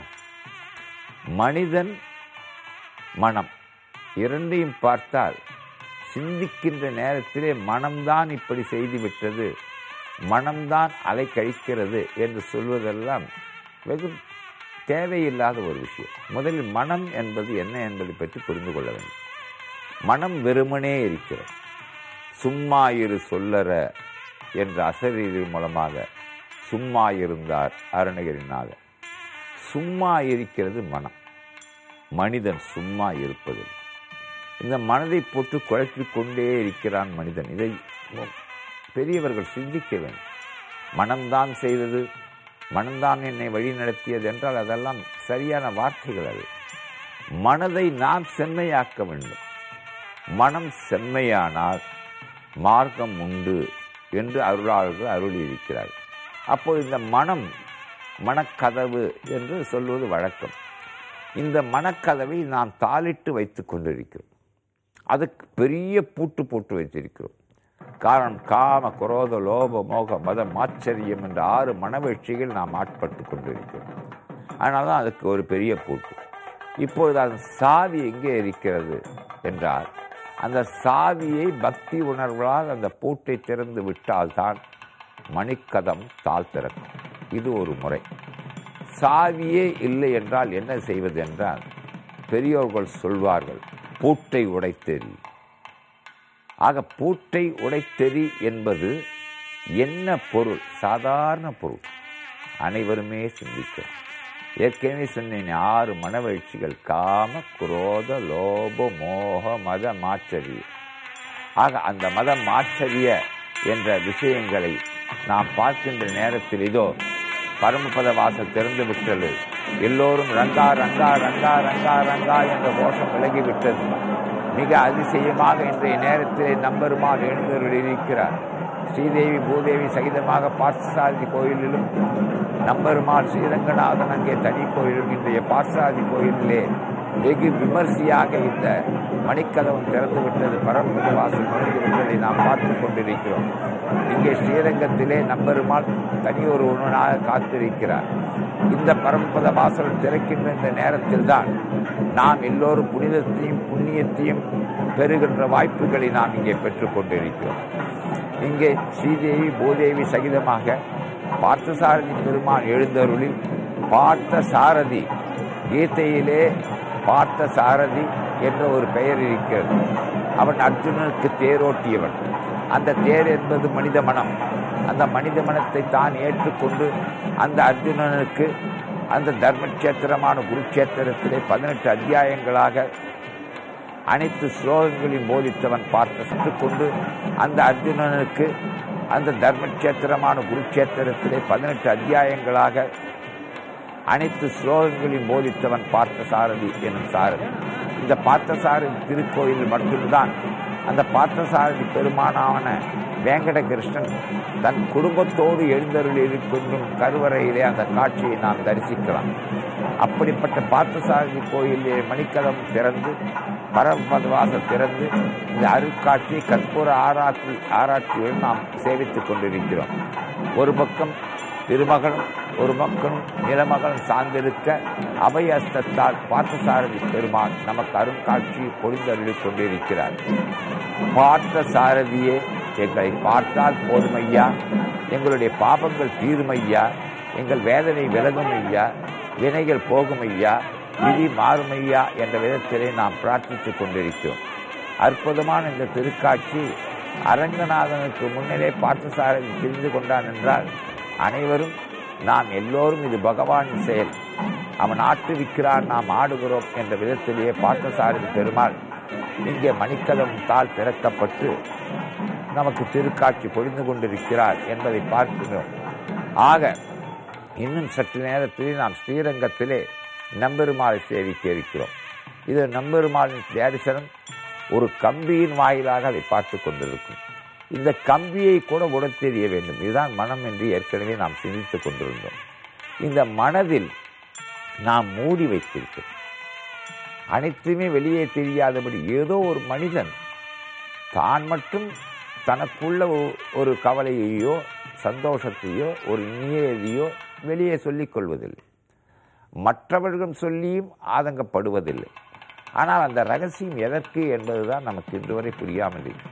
மனிதன் மனம் இரண்டையும் பார்த்தால் சிந்திக்கின்ற நேரத்திலே மனம்தான் இப்படி செய்துவிட்டது மனம்தான் அலை கழிக்கிறது என்று சொல்வதெல்லாம் வெகு தேவையில்லாத ஒரு விஷயம் முதலில் மனம் என்பது என்ன என்பதை பற்றி புரிந்து கொள்ள வேண்டும் மனம் வெறுமனே இருக்கிறது சும்மா இரு சொல்லற என்ற அசரீரி மூலமாக சும்மா இருந்தார் அருணகிரிநாதர் சும்மா இருக்கிறது மனம் மனிதன் சும்மா இருப்பது இந்த மனதை போட்டு குழப்பிக் கொண்டே இருக்கிறான் மனிதன் இதை பெரியவர்கள் சிந்திக்க வேண்டும் மனம்தான் செய்தது மனம்தான் என்னை வழி நடத்தியது என்றால் அதெல்லாம் சரியான வார்த்தைகள் அது மனதை நாம் செம்மையாக்க வேண்டும் மனம் செம்மையானால் மார்க்கம் உண்டு என்று அருளாளர்கள் அருளியிருக்கிறார் அப்போது இந்த மனம் மனக்கதவு என்று சொல்வது வழக்கம் இந்த மனக்கதவை நாம் தாளிட்டு வைத்துக் கொண்டிருக்கிறோம் அதுக்கு பெரிய பூட்டு போட்டு வைத்திருக்கிறோம் காரணம் காம குரோத லோப மோக மத மாச்சரியம் என்ற ஆறு மனவெழ்ச்சிகள் நாம் ஆட்பட்டு கொண்டிருக்கிறோம் அதனால தான் அதுக்கு ஒரு பெரிய பூட்டு இப்பொழுது அந்த சாவி எங்கே இருக்கிறது என்றால் அந்த சாவியை பக்தி உணர்வால் அந்த பூட்டை திறந்து விட்டால்தான் மணிக்கதம் தாழ் திறக்கும் இது ஒரு முறை சாவியே இல்லை என்றால் என்ன செய்வது என்றால் பெரியோர்கள் சொல்வார்கள் பூட்டை உடைத்தெறி ஆக பூட்டை உடைத்தெறி என்பது என்ன பொருள் சாதாரண பொருள் அனைவருமே சிந்திக்கும் ஏற்கனவே சொன்னேன் ஆறு மனவழ்ச்சிகள் காம குரோத லோப மோக மத மாச்சரிய ஆக அந்த மத மாச்சரிய என்ற விஷயங்களை நாம் பார்க்கின்ற நேரத்தில் இதோ பரமபத வாசல் திறந்து விட்டது எல்லோரும் ரங்கா ரங்கா ரங்கா ரங்கா ரங்கா என்ற கோஷம் விலகிவிட்டது மிக அதிசயமாக இன்றைய நேரத்திலே நம்பருமால் எழுந்தருள் இருக்கிறார் ஸ்ரீதேவி பூதேவி சகிதமாக பார்த்தசாரதி கோயிலிலும் நம்பருமாள் ஸ்ரீரங்கநாதன் அங்கே தனி கோயிலும் இன்றைய பார்த்தசாரதி கோயிலிலே வெகு விமர்சையாக இந்த மணிக்கதவம் திறந்து விட்டது பரம்பரை வாசல் நுழைந்து விட்டதை நாம் பார்த்து கொண்டிருக்கிறோம் இங்கே ஸ்ரீரங்கத்திலே நம்பருமாள் தனியொரு உணவனாக காத்திருக்கிறார் இந்த பரம்பத வாசல் திறக்கின்ற இந்த நேரத்தில் தான் நாம் எல்லோரும் புனிதத்தையும் புண்ணியத்தையும் பெறுகின்ற வாய்ப்புகளை நாம் இங்கே பெற்றுக் கொண்டிருக்கிறோம் இங்கே ஸ்ரீதேவி பூதேவி சகிதமாக பார்த்தசாரதி பெருமான் எழுந்தருளில் பார்த்த சாரதி கீதையிலே பார்த்த சாரதி என்ற ஒரு பெயர் இருக்கிறது அவன் அர்ஜுனனுக்கு தேரோட்டியவன் அந்த தேர் என்பது மனித மனம் அந்த மனித மனத்தை தான் ஏற்றுக்கொண்டு அந்த அர்ஜுனனுக்கு அந்த தர்மக்ஷேத்திரமான குருக்ஷேத்திரத்திலே பதினெட்டு அத்தியாயங்களாக அனைத்து ஸ்லோகங்களையும் போதித்தவன் பார்த்து கொண்டு அந்த அர்ஜுனனுக்கு அந்த தர்மக்ஷேத்திரமான குருக்ஷேத்திரத்திலே பதினெட்டு அத்தியாயங்களாக அனைத்து ஸ்லோகங்களையும் போதித்தவன் பார்த்த சாரதி எனும் சாரதி இந்த பார்த்தசாரதி திருக்கோயில் மட்டும்தான் அந்த பார்த்தசாரதி பெருமானான வேங்கடகிருஷ்ணன் தன் குடும்பத்தோடு எழுந்தருள் இருக்கின்றும் கருவறையிலே அந்த காட்சியை நாம் தரிசிக்கலாம் அப்படிப்பட்ட பார்த்தசாரதி கோயிலே மணிக்கதம் திறந்து பரமபதவாசல் திறந்து இந்த அருட்காட்சி கற்பூர ஆராய்ச்சி ஆராய்ச்சியுடன் நாம் சேவித்துக் கொண்டிருக்கிறோம் ஒரு பக்கம் திருமகளும் ஒரு மக்களும் நிலமகளும் சார்ந்திருக்க அபய அஸ்தத்தால் பார்த்தசாரதி பெருமான் நமக்கு அருட்காட்சி பொழிந்தருளிக் கொண்டிருக்கிறார் பார்த்த சாரதியே எங்களை பார்த்தால் போதுமையா எங்களுடைய பாபங்கள் தீருமையா எங்கள் வேதனை விலகும் ஐயா வினைகள் போகும் ஐயா விதி மாறும் ஐயா என்ற விதத்திலே நாம் பிரார்த்தித்துக் கொண்டிருக்கிறோம் அற்புதமான இந்த திருக்காட்சி அரங்கநாதனுக்கு முன்னிலே பார்த்தசாரதி தெரிந்து கொண்டான் என்றால் அனைவரும் நாம் எல்லோரும் இது பகவானின் செயல் அவன் ஆட்டுவிக்கிறான் நாம் ஆடுகிறோம் என்ற விதத்திலேயே பார்த்தசாரதி பெருமாள் இங்கே மணிக்கதம் தாள் திறக்கப்பட்டு நமக்கு திருக்காட்சி பொழிந்து கொண்டிருக்கிறார் என்பதை பார்க்கிறோம் ஆக இன்னும் சற்று நேரத்திலே நாம் ஸ்ரீரங்கத்திலே நம்பெருமாளை சேவிக்க இருக்கிறோம் இது நம்பெருமாளின் தரிசனம் ஒரு கம்பியின் வாயிலாக அதை பார்த்து கொண்டிருக்கும் இந்த கம்பியை கூட உடத் தெரிய வேண்டும் இதுதான் மனம் என்று ஏற்கனவே நாம் சிந்தித்துக் கொண்டிருந்தோம் இந்த மனதில் நாம் மூடி வைத்திருக்கிறோம் அனைத்துமே வெளியே தெரியாதபடி ஏதோ ஒரு மனிதன் தான் மட்டும் தனக்குள்ள ஒ- ஒரு கவலையையோ சந்தோஷத்தையோ ஒரு நியதியோ வெளியே சொல்லிக் கொள்வதில்லை மற்றவர்கள் சொல்லியும் ஆதங்கப்படுவதில்லை ஆனால் அந்த ரகசியம் எதற்கு என்பதுதான் நமக்கு இன்று வரை புரியாமல் இருக்கு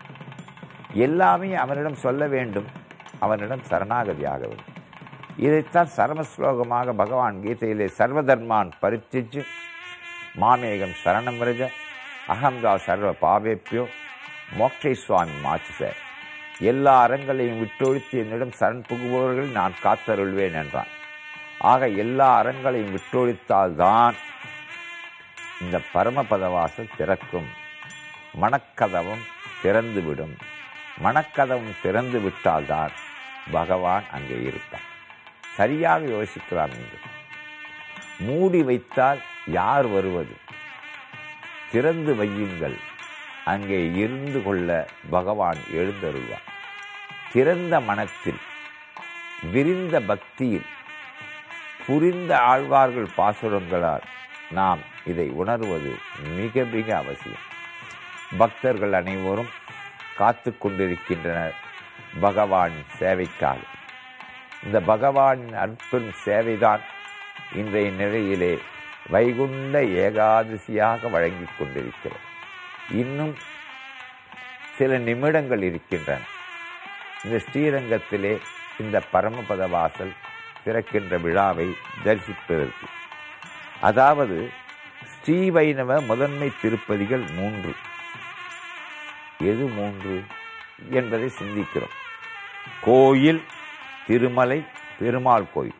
எல்லாமே அவனிடம் சொல்ல வேண்டும் அவனிடம் சரணாகதியாக வேண்டும் இதைத்தான் சரமஸ்லோகமாக பகவான் கீதையிலே சர்வதர்மான் பரித்திச்சு மாமேகம் சரணம் விரஜ அகம்தா சர்வ பாவேப்பியோ மோட்சை சுவாமி மாச்சுச எல்லா அறங்களையும் விட்டொழித்து என்னிடம் சரண் புகுபவர்கள் நான் காத்தருள்வேன் என்றான் ஆக எல்லா அறங்களையும் விட்டொழித்தால்தான் இந்த பரமபதவாசல் திறக்கும் மனக்கதவம் திறந்துவிடும் மனக்கதவம் திறந்து விட்டால்தான் பகவான் அங்கே இருப்பார் சரியாக யோசிக்கலாம் நீங்கள் மூடி வைத்தால் யார் வருவது திறந்து வையுங்கள் அங்கே இருந்து கொள்ள பகவான் எழுந்தருள்வார் திறந்த மனத்தில் விரிந்த பக்தியில் புரிந்த ஆழ்வார்கள் பாசுரங்களால் நாம் இதை உணர்வது மிக மிக அவசியம் பக்தர்கள் அனைவரும் காத்து கொண்டிருக்கின்றனர் பகவானின் சேவைக்காக இந்த பகவானின் அற்புதம் சேவைதான் இன்றைய நிலையிலே வைகுண்ட ஏகாதசியாக வழங்கிக் கொண்டிருக்கிறது இன்னும் சில நிமிடங்கள் இருக்கின்றன இந்த ஸ்ரீரங்கத்திலே இந்த பரமபத வாசல் திறக்கின்ற விழாவை தரிசிப்பதற்கு அதாவது ஸ்ரீ வைணவ முதன்மை திருப்பதிகள் மூன்று எது மூன்று என்பதை சிந்திக்கிறோம் கோயில் திருமலை பெருமாள் கோயில்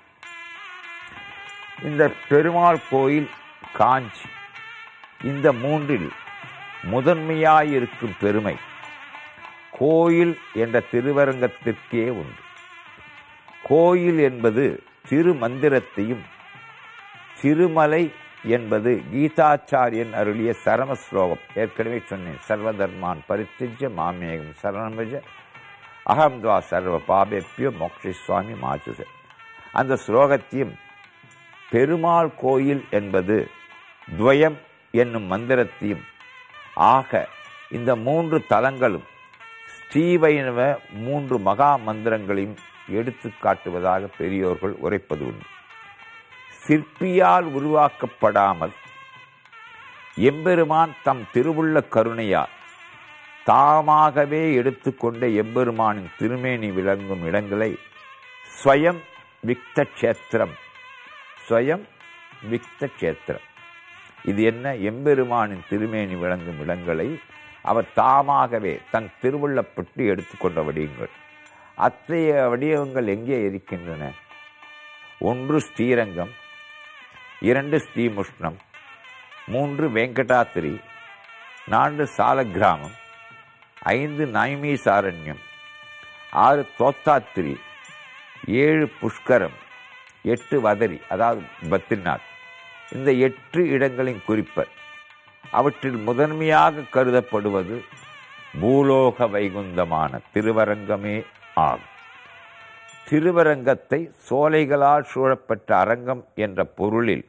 இந்த பெருமாள் கோயில் காஞ்சி இந்த மூன்றில் முதன்மையாயிருக்கும் பெருமை கோயில் என்ற திருவரங்கத்திற்கே உண்டு கோயில் என்பது திருமந்திரத்தையும் திருமலை என்பது கீதாச்சாரியன் அருளிய சரம ஸ்லோகம் ஏற்கனவே சொன்னேன் சர்வதர்மான் பரித்திஜ மாமேகம் சரணமஜ அகம்துவா சர்வ பாபேப்பியோ மோக்ஷி சுவாமி மாச்சுச அந்த ஸ்லோகத்தையும் பெருமாள் கோயில் என்பது துவயம் என்னும் மந்திரத்தையும் ஆக இந்த மூன்று தலங்களும் ஸ்ரீவைணவ மூன்று மகா மந்திரங்களையும் எடுத்து காட்டுவதாக பெரியோர்கள் உரைப்பது உண்டு சிற்பியால் உருவாக்கப்படாமல் எம்பெருமான் தம் திருவுள்ள கருணையால் தாமாகவே எடுத்துக்கொண்ட எம்பெருமானின் திருமேனி விளங்கும் இடங்களை ஸ்வயம் விக்த கஷேத்திரம் ஸ்வயம் விக்த கஷேத்திரம் இது என்ன எம்பெருமானின் திருமேனி விளங்கும் இடங்களை அவர் தாமாகவே தன் திருவுள்ளப்பட்டு எடுத்துக்கொண்ட வடிவங்கள் அத்தகைய வடிவங்கள் எங்கே இருக்கின்றன ஒன்று ஸ்ரீரங்கம் இரண்டு ஸ்ரீமுஷ்ணம் மூன்று வெங்கடாத்திரி நான்கு சாலக்கிராமம் ஐந்து நைமீசாரண்யம் ஆறு தோத்தாத்திரி ஏழு புஷ்கரம் எட்டு வதரி அதாவது பத்ரிநாத் இந்த எட்டு இடங்களின் குறிப்பர் அவற்றில் முதன்மையாக கருதப்படுவது பூலோக வைகுந்தமான திருவரங்கமே ஆகும் திருவரங்கத்தை சோலைகளால் சூழப்பட்ட அரங்கம் என்ற பொருளில்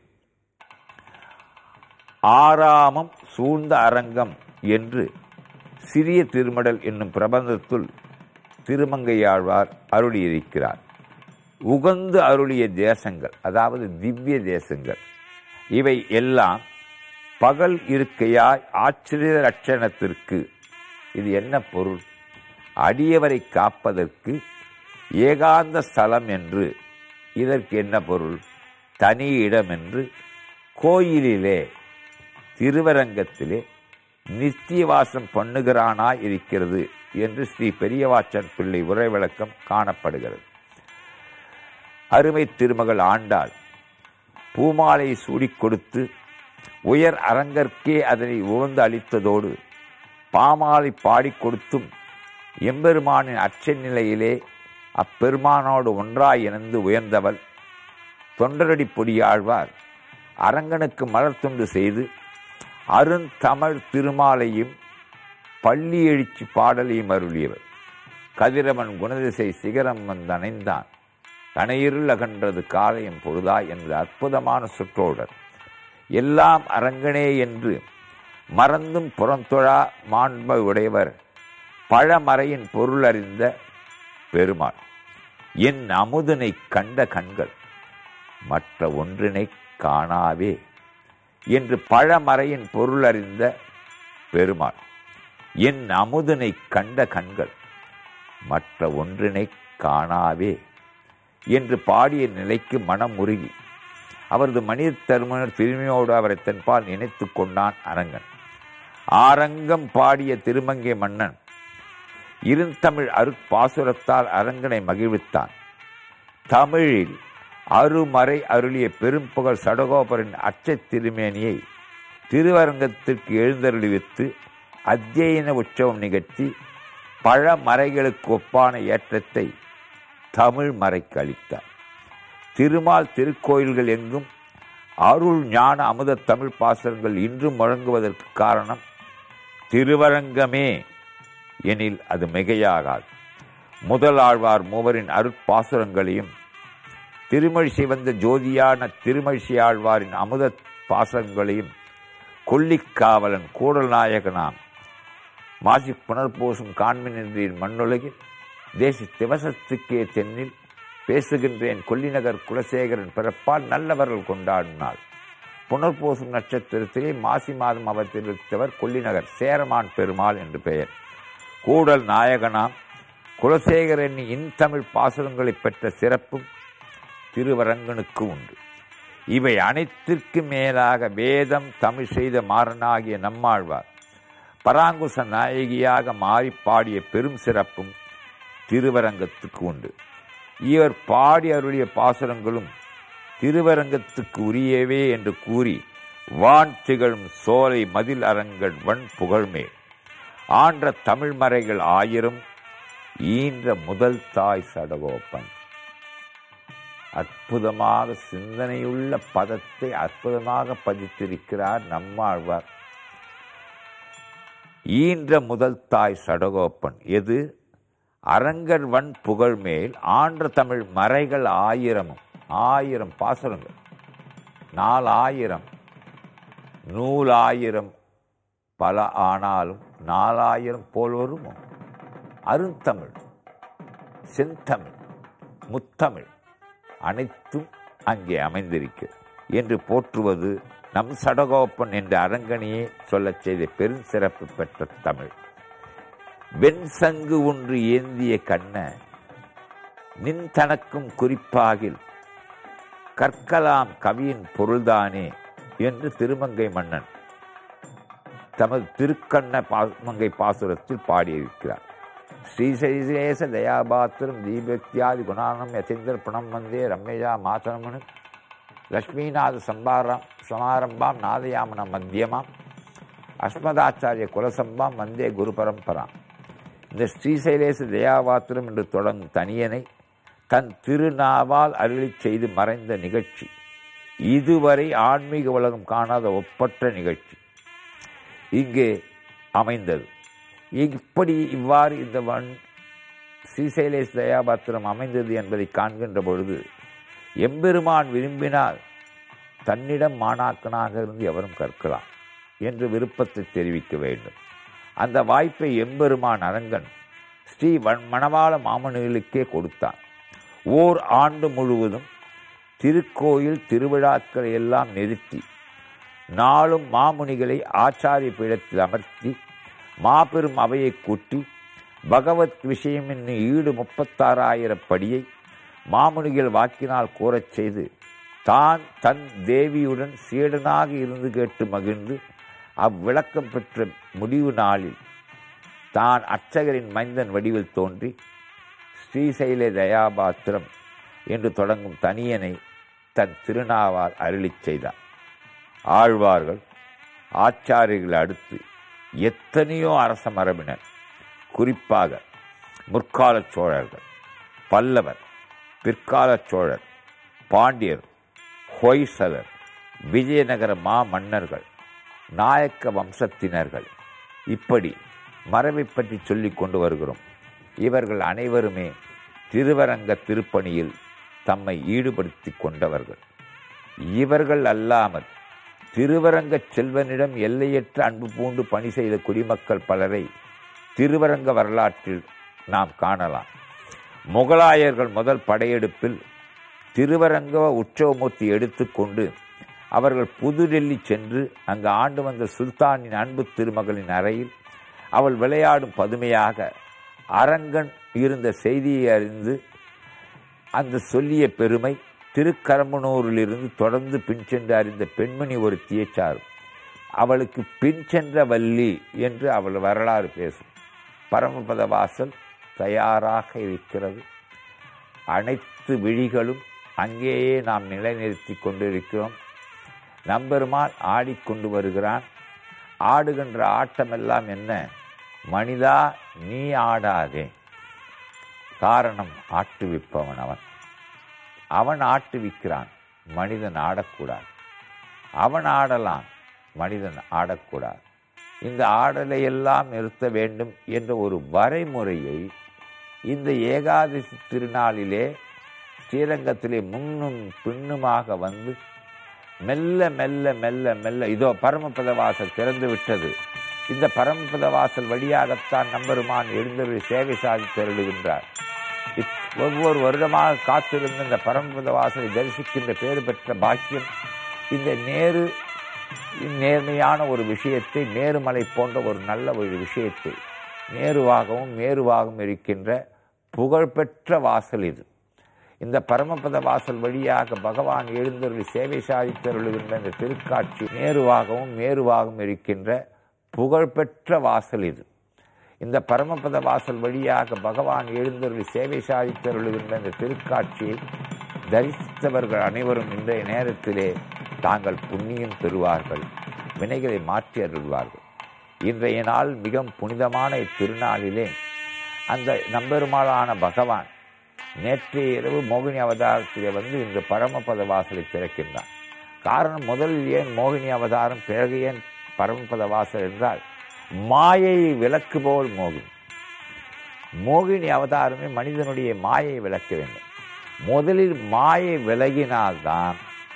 ஆறாமம் சூழ்ந்த அரங்கம் என்று சிறிய திருமடல் என்னும் பிரபந்தத்துள் திருமங்கையாழ்வார் அருளியிருக்கிறார் உகந்து அருளிய தேசங்கள் அதாவது திவ்ய தேசங்கள் இவை எல்லாம் பகல் இருக்கையாய் ஆச்சரிய லட்சணத்திற்கு இது என்ன பொருள் அடியவரை காப்பதற்கு ஏகாந்த ஸ்தலம் என்று இதற்கு என்ன பொருள் தனி இடம் என்று கோயிலிலே திருவரங்கத்திலே நித்தியவாசம் பண்ணுகிறானாய் இருக்கிறது என்று ஸ்ரீ பெரியவாச்சன் பிள்ளை உரை விளக்கம் காணப்படுகிறது அருமை திருமகள் ஆண்டாள் பூமாலை சூடிக் கொடுத்து உயர் அரங்கற்கே அதனை உவந்து அளித்ததோடு பாமாலை பாடிக் கொடுத்தும் எம்பெருமானின் அச்ச நிலையிலே அப்பெருமானோடு ஒன்றாய் இணைந்து உயர்ந்தவள் தொண்டரடி பொடியாழ்வார் அரங்கனுக்கு மலர் துண்டு செய்து அருந்தமிழ் திருமாலையும் பள்ளி எழுச்சி பாடலையும் அருளியவர் கதிரவன் குணதிசை சிகரம் வந்து அணைந்தான் கனையிருள் அகன்றது காலையும் பொழுதாய் என்ற அற்புதமான சுற்றோடர் எல்லாம் அரங்கனே என்று மறந்தும் புறந்தொழா மாண்பை உடையவர் பழமறையின் பொருள் அறிந்த பெருமாள் என் அமுதனை கண்ட கண்கள் மற்ற ஒன்றினை காணாவே என்று பழமறையின் பொருள் அறிந்த பெருமாள் என் அமுதனை கண்ட கண்கள் மற்ற ஒன்றினை காணாவே என்று பாடிய நிலைக்கு மனம் உருகி அவரது மனித தருமனர் திருமையோடு அவரை தன்பால் நினைத்து கொண்டான் அரங்கன் ஆரங்கம் பாடிய திருமங்கை மன்னன் இருந்தமிழ் அருட்பாசுரத்தால் அரங்கனை மகிழ்வித்தான் தமிழில் அருமறை அருளிய பெரும்புகழ் சடகோபரின் அச்சத் திருமேனியை திருவரங்கத்திற்கு எழுந்தருளிவித்து அத்தியன உற்சவம் நிகழ்த்தி பழமறைகளுக்கு ஒப்பான ஏற்றத்தை தமிழ் மறைக்கு அளித்தார் திருமால் திருக்கோயில்கள் எங்கும் அருள் ஞான அமுத தமிழ் பாசனங்கள் இன்றும் முழங்குவதற்கு காரணம் திருவரங்கமே எனில் அது மிகையாகாது முதல் ஆழ்வார் மூவரின் அருட்பாசுரங்களையும் திருமழிசை வந்த ஜோதியான திருமழிசை ஆழ்வாரின் அமுத பாசங்களையும் கொல்லிக்காவலன் கூடல் நாயகனாம் மாசி புனர்பூசும் காண்மினின்றின் மண்ணுலகில் தேசி திவசத்துக்கே தென்னில் பேசுகின்றேன் கொல்லிநகர் குலசேகரன் பிறப்பால் நல்லவர்கள் கொண்டாடும் நாள் புனர்பூசும் நட்சத்திரத்திலே மாசி மாதம் அவதரித்தவர் கொல்லிநகர் சேரமான் பெருமாள் என்று பெயர் கூடல் நாயகனாம் குலசேகரன் இன்தமிழ் பாசுரங்களை பெற்ற சிறப்பும் திருவரங்கனுக்கு உண்டு இவை அனைத்திற்கு மேலாக வேதம் தமிழ் செய்த மாறனாகிய நம்மாழ்வார் பராங்குச நாயகியாக மாறி பாடிய பெரும் சிறப்பும் திருவரங்கத்துக்கு உண்டு இவர் பாடி அருளிய பாசுரங்களும் திருவரங்கத்துக்கு உரியவே என்று கூறி வான் திகழும் சோலை மதில் அரங்கள் வன் புகழ்மேல் ஆன்ற தமிழ் மறைகள் ஆயிரம் ஈன்ற முதல் தாய் சடகோப்பன் அற்புதமாக சிந்தனையுள்ள பதத்தை அற்புதமாக பதித்திருக்கிறார் நம்மாழ்வார் ஈன்ற முதல் தாய் சடகோப்பன் எது அரங்கர் வன் புகழ் மேல் ஆன்ற தமிழ் மறைகள் ஆயிரமும் ஆயிரம் பாசுரங்கள் நாலாயிரம் நூலாயிரம் பல ஆனாலும் நாலாயிரம் போல் வருமோ அருந்தமிழ் செந்தமிழ் முத்தமிழ் அனைத்தும் அங்கே அமைந்திருக்கு என்று போற்றுவது நம் சடகோப்பன் என்ற அரங்கனையே சொல்லச் செய்த பெரும் சிறப்பு பெற்ற தமிழ் வெண் சங்கு ஒன்று ஏந்திய கண்ண நின் தனக்கும் குறிப்பாகில் கற்கலாம் கவியின் பொருள்தானே என்று திருமங்கை மன்னன் தமது திருக்கண்ண பாமங்கை பாசுரத்தில் பாடியிருக்கிறார் ஸ்ரீசைசேஷ தயாபாத்திரம் தீபக்தியாதி குணானம் யதீந்திர பிரணம் வந்தே ரம்யஜா மாதரமனு லக்ஷ்மீநாத சம்பாரம் சமாரம்பாம் நாதயாமன மத்தியமாம் அஸ்மதாச்சாரிய குலசம்பாம் வந்தே குரு பரம்பராம் இந்த ஸ்ரீசைலேச தயாபாத்திரம் என்று தொடங்கும் தனியனை தன் திருநாவால் அருளிச் செய்து மறைந்த நிகழ்ச்சி இதுவரை ஆன்மீக உலகம் காணாத ஒப்பற்ற நிகழ்ச்சி இங்கே அமைந்தது இப்படி இவ்வாறு இந்த வன் ஸ்ரீசைலேஷ் தயாபாத்திரம் அமைந்தது என்பதை காண்கின்ற பொழுது எம்பெருமான் விரும்பினால் தன்னிடம் மாணாக்கனாக இருந்து எவரும் கற்கலாம் என்று விருப்பத்தை தெரிவிக்க வேண்டும் அந்த வாய்ப்பை எம்பெருமான் அரங்கன் ஸ்ரீ வன் மணவாள மாமனிகளுக்கே கொடுத்தான் ஓர் ஆண்டு முழுவதும் திருக்கோயில் திருவிழாக்களை எல்லாம் நிறுத்தி நாளும் மாமுனிகளை ஆச்சாரிய பீடத்தில் அமர்த்தி மாபெரும் அவையை கூட்டி பகவத் விஷயம் என்னும் ஈடு முப்பத்தாறாயிரம் படியை மாமுனிகள் வாக்கினால் கூறச் செய்து தான் தன் தேவியுடன் சீடனாக இருந்து கேட்டு மகிழ்ந்து அவ்விளக்கம் பெற்ற முடிவு நாளில் தான் அர்ச்சகரின் மைந்தன் வடிவில் தோன்றி ஸ்ரீசைல தயாபாத்திரம் என்று தொடங்கும் தனியனை தன் திருநாவால் அருளிச் செய்தார் ஆழ்வார்கள் ஆச்சாரியர்கள் அடுத்து எத்தனையோ அரச மரபினர் குறிப்பாக முற்கால சோழர்கள் பல்லவர் பிற்கால சோழர் பாண்டியர் ஹொய்சலர் விஜயநகர மா மன்னர்கள் நாயக்க வம்சத்தினர்கள் இப்படி மரபை பற்றி சொல்லிக் கொண்டு வருகிறோம் இவர்கள் அனைவருமே திருவரங்க திருப்பணியில் தம்மை ஈடுபடுத்தி கொண்டவர்கள் இவர்கள் அல்லாமல் திருவரங்க செல்வனிடம் எல்லையற்ற அன்பு பூண்டு பணி செய்த குடிமக்கள் பலரை திருவரங்க வரலாற்றில் நாம் காணலாம் முகலாயர்கள் முதல் படையெடுப்பில் திருவரங்க உற்சவமூர்த்தி எடுத்துக்கொண்டு அவர்கள் புதுடெல்லி சென்று அங்கு ஆண்டு வந்த சுல்தானின் அன்பு திருமகளின் அறையில் அவள் விளையாடும் பதுமையாக அரங்கன் இருந்த செய்தியை அறிந்து அந்த சொல்லிய பெருமை திருக்கரம்பனூரிலிருந்து தொடர்ந்து பின் சென்று அறிந்த பெண்மணி ஒருத்தியை சாரும் அவளுக்கு பின் சென்ற வள்ளி என்று அவள் வரலாறு பேசும் பரமபத வாசல் தயாராக இருக்கிறது அனைத்து விழிகளும் அங்கேயே நாம் நிலைநிறுத்தி கொண்டிருக்கிறோம் நம்பெருமாள் ஆடிக்கொண்டு வருகிறான் ஆடுகின்ற ஆட்டமெல்லாம் என்ன மனிதா நீ ஆடாதே காரணம் ஆட்டுவிப்பவன் அவன் அவன் ஆட்டுவிக்கிறான் மனிதன் ஆடக்கூடாது அவன் ஆடலாம் மனிதன் ஆடக்கூடாது இந்த ஆடலை எல்லாம் நிறுத்த வேண்டும் என்ற ஒரு வரைமுறையை இந்த ஏகாதசி திருநாளிலே ஸ்ரீரங்கத்திலே முன்னும் பின்னுமாக வந்து மெல்ல மெல்ல மெல்ல மெல்ல இதோ பரமபத வாசல் திறந்து விட்டது இந்த பரமபத வாசல் வழியாகத்தான் நம்பெருமான் எழுந்தருளி சேவை சாதித்து அருளுகின்றார் இப்- ஒவ்வொரு வருடமாக காத்திருந்த இந்த பரமபத வாசலை தரிசிக்கின்ற பேறு பெற்ற பாக்கியம் இந்த நேரு நேர்மையான ஒரு விஷயத்தை மேருமலை போன்ற ஒரு நல்ல ஒரு விஷயத்தை நேருவாகவும் மேருவாகவும் இருக்கின்ற புகழ்பெற்ற வாசல் இது இந்த பரமபத வாசல் வழியாக பகவான் எழுந்தருளி சேவை சாதித்தருளுகின்ற இந்த திருக்காட்சி நேருவாகவும் மேருவாகவும் இருக்கின்ற புகழ்பெற்ற வாசல் இது இந்த பரமபத வாசல் வழியாக பகவான் எழுந்தருளி சேவை சாதித்தருளுகின்ற இந்த திருக்காட்சியை தரிசித்தவர்கள் அனைவரும் இன்றைய நேரத்திலே தாங்கள் புண்ணியம் பெறுவார்கள் வினைகளை மாற்றி அருள்வார்கள் இன்றைய நாள் மிகவும் புனிதமான இத்திருநாளிலே அந்த நம்பெருமாளான பகவான் நேற்றைய இரவு மோகினி அவதாரத்திலே வந்து இந்த பரமபத வாசலை திறக்கின்றான் காரணம் முதலில் ஏன் மோகினி அவதாரம் பிறகு ஏன் பரமபத வாசல் என்றால் மாயை விளக்கு போல் மோகினி மோகினி அவதாரமே மனிதனுடைய மாயை விளக்க வேண்டும் முதலில் மாயை விலகினால்தான்